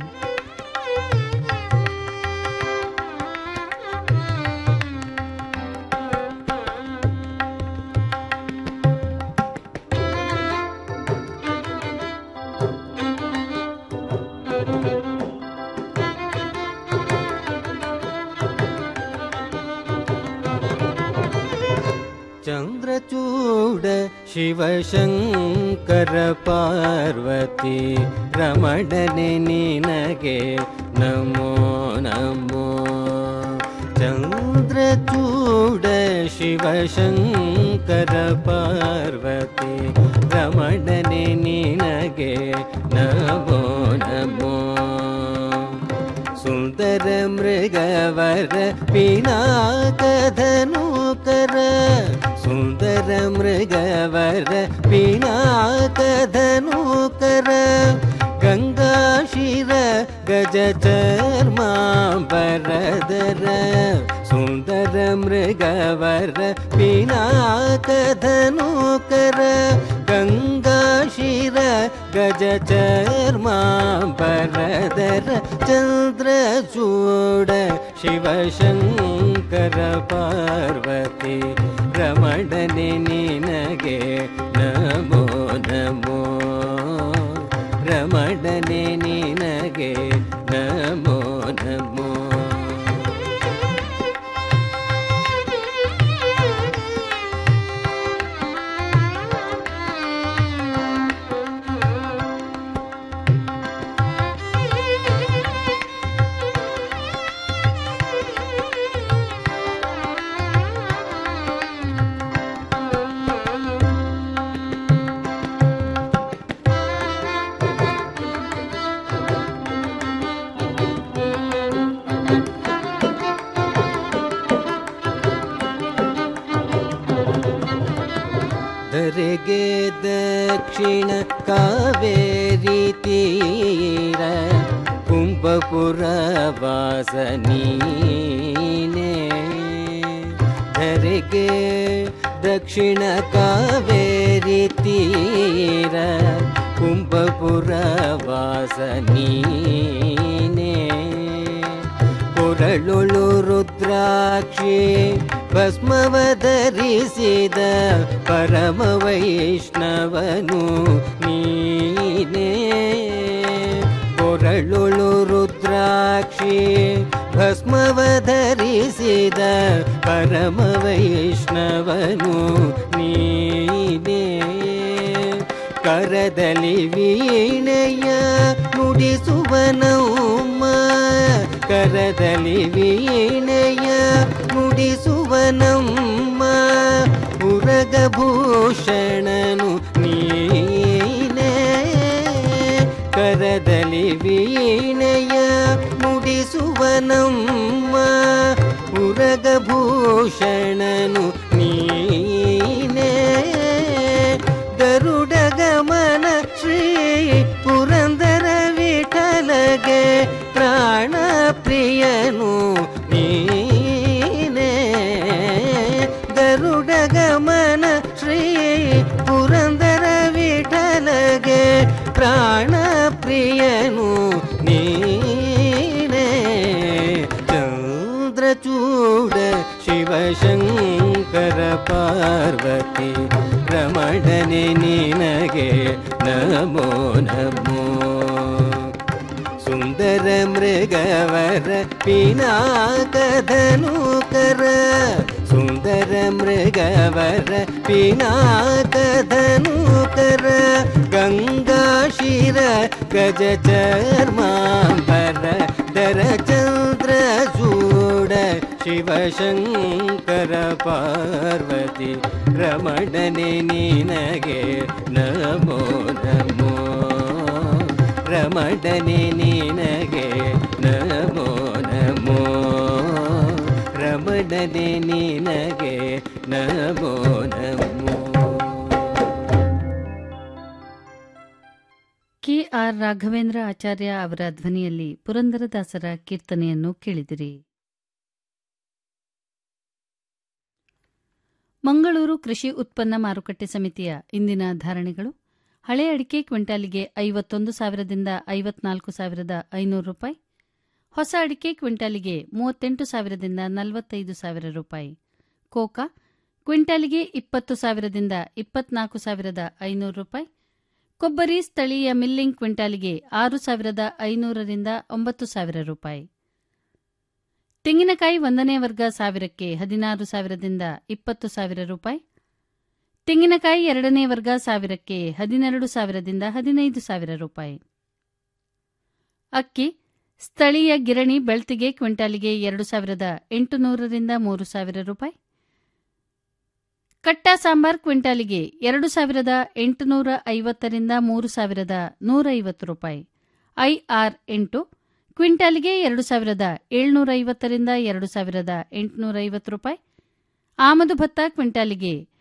ಶಿವಶಂಕರ ಪಾರ್ವತಿ ರಮಣನೆ ನಿನಗೆ ನಮೋ ನಮೋ ಚಂದ್ರಚೂಡ ಶಿವಶಂಕರ ಪಾರ್ವತಿ ರಮಣನೆ ನಿನಗೆ ನಮೋ ನಮೋ ಸುಂದರ ಮೃಗವರ ಪಿನಾಕಧನುಕರ ಸುಂದರ ಮೃಗವರ ಪಿನಾಕಧನುಕರ ಗಂಗಾಶಿರ ಗಜ ಚರ್ಮಾಂಬರದರ ಸುಂದರ ಮೃಗವರ ಪಿನಾಕಧನುಕರ ಗಂಗಾಶಿರ ಗಜ ಚರ್ಮಾಂಬರದರ ಚಂದ್ರಚೂಡ ಶಿವಶಂಕರ ಪಾರ್ವತಿ ರಮಣನೆ ನಿನಗೆ ನಮೋ ನಮೋ ರಮಣನೆ ನಿನಗೆ ನಮೋ ನಮೋ ಧರೆಗೆ ದಕ್ಷಿಣ ಕಾವೇರಿ ತೀರ ಕುಂಭಪುರ ವಾಸನೀನೇ ಧರೆಗೆ ದಕ್ಷಿಣ ಕಾವೇರಿ ತೀರ ಕುಂಭಪುರ ವಾಸನೀನೇ ಕೊರಳುಳು ರುದ್ರಾಕ್ಷಿ ಭಸ್ಮವ ಧರಿಸಿದ ಪರಮ ವೈಷ್ಣವನು ನೀನೇ ಕೊರಳುಳು ರುದ್ರಾಕ್ಷಿ ಭಸ್ಮವ ಧರಿಸಿದ ಪರಮ ವೈಷ್ಣವನು ನೀನೇ ಕರದಲ್ಲಿ ವೀಣೆಯ ನುಡಿಸುವನೌಮ ಕರದಲ್ಲಿ ವೀಣೆಯ ನುಡಿಸುವನಮ್ಮ ಉರಗಭೂಷಣನು ನೀನೇ ಕರದಲ್ಲಿ ವೀಣೆಯ ನುಡಿಸುವನಮ್ಮ ಉರಗಭೂಷಣನು ನೀನೇ ಗರುಡ ಗಮನ ಶ್ರೀ ಪುರಂದರ ವಿಠಲಗೆ ಪ್ರಾಣ ಪ್ರಿಯನು ನೀನೇ ಗರುಡ ಗಮನ ಶ್ರೀ ಪುರಂದರ ವಿಠಲಗೆ ಪ್ರಾಣ ಪ್ರಿಯನು ನೀನೇ ಚಂದ್ರಚೂಡ ಶಿವಶಂಕರ ಪಾರ್ವತಿ ರಮಣನೆ ನಿನಗೆ ನಮೋ ನಮೋ ಸುಂದರ ಮೃಗವರ ಪಿನಾಕಧನುಕರ ಸುಂದರ ಮೃಗವರ ಪಿನಾಕಧನುಕರ ಗಂಗಾಶಿರ ಗಜ ಚರ್ಮಾಂಬರ ದರ ಚಂದ್ರ ಚೂಡ ಶಿವಶಂಕರ ಪಾರ್ವತಿ ರಮಣನೆ ನಿನಗೆ ನಮೋ ನಮೋ ರಮಣನೆ ನಿನಗೆ ನಮೋ ನಮೋ ರಮಣನೆ ನಿನಗೆ ನಮೋ ನಮೋ ಕೆ ಆರ್ ರಾಘವೇಂದ್ರ ಆಚಾರ್ಯ ಅವರ ಧ್ವನಿಯಲ್ಲಿ ಪುರಂದರದಾಸರ ಕೀರ್ತನೆಯನ್ನು ಕೇಳಿದಿರಿ ಮಂಗಳೂರು ಕೃಷಿ ಉತ್ಪನ್ನ ಮಾರುಕಟ್ಟೆ ಸಮಿತಿಯ ಇಂದಿನ ಧಾರಣೆಗಳು ಹಳೆ ಅಡಿಕೆ ಕ್ವಿಂಟಾಲಿಗೆ ಐವತ್ತೊಂದು ಸಾವಿರದಿಂದ ಐವತ್ನಾಲ್ಕು ಸಾವಿರದ ಐನೂರು ರೂಪಾಯಿ ಹೊಸ ಅಡಿಕೆ ಕ್ವಿಂಟಾಲಿಗೆ ಮೂವತ್ತೆಂಟು ಸಾವಿರದಿಂದ ನಲವತ್ತೈದು ಸಾವಿರ ರೂಪಾಯಿ ಕೋಕಾ ಕ್ವಿಂಟಾಲಿಗೆ ಇಪ್ಪತ್ತು ಸಾವಿರದಿಂದ ಇಪ್ಪತ್ನಾಲ್ಕು ಸಾವಿರದ ಐನೂರು ರೂಪಾಯಿ ಕೊಬ್ಬರಿ ಸ್ಥಳೀಯ ಮಿಲ್ಲಿಂಗ್ ಕ್ವಿಂಟಾಲಿಗೆ ಆರು ಸಾವಿರದ ಐನೂರರಿಂದ ಒಂಬತ್ತು ಸಾವಿರ ರೂಪಾಯಿ ತೆಂಗಿನಕಾಯಿ ಒಂದನೇ ವರ್ಗ ಸಾವಿರಕ್ಕೆ ಹದಿನಾರು ಸಾವಿರದಿಂದ ಇಪ್ಪತ್ತು ಸಾವಿರ ರೂಪಾಯಿ ತೆಂಗಿನಕಾಯಿ ಎರಡನೇ ವರ್ಗ ಸಾವಿರಕ್ಕೆ ಹದಿನೆರಡು ಸಾವಿರದಿಂದ ಹದಿನೈದು ಸಾವಿರ ರೂಪಾಯಿ ಅಕ್ಕಿ ಸ್ಥಳೀಯ ಗಿರಣಿ ಬೆಳ್ತಿಗೆ ಕ್ವಿಂಟಾಲಿಗೆ ಎರಡು ಸಾವಿರದ ಎಂಟುನೂರರಿಂದ ಮೂರು ಸಾವಿರ ರೂಪಾಯಿ ಕಟ್ಟ ಸಾಂಬಾರ್ ಕ್ವಿಂಟಾಲಿಗೆ ಎರಡು ಸಾವಿರದ ಎಂಟುನೂರ ಐವತ್ತರಿಂದ ಮೂರು ಸಾವಿರದ ನೂರೈವತ್ತು ರೂಪಾಯಿ ಐಆರ್ ಎಂಟು ಕ್ವಿಂಟಾಲಿಗೆ ಎರಡು ಸಾವಿರದ ಏಳ್ನೂರ ಐವತ್ತರಿಂದ ಎರಡು ಸಾವಿರದ ಎಂಟುನೂರ ಐವತ್ತು ರೂಪಾಯಿ ಆಮದು ಭತ್ತ ಕ್ವಿಂಟಾಲಿಗೆ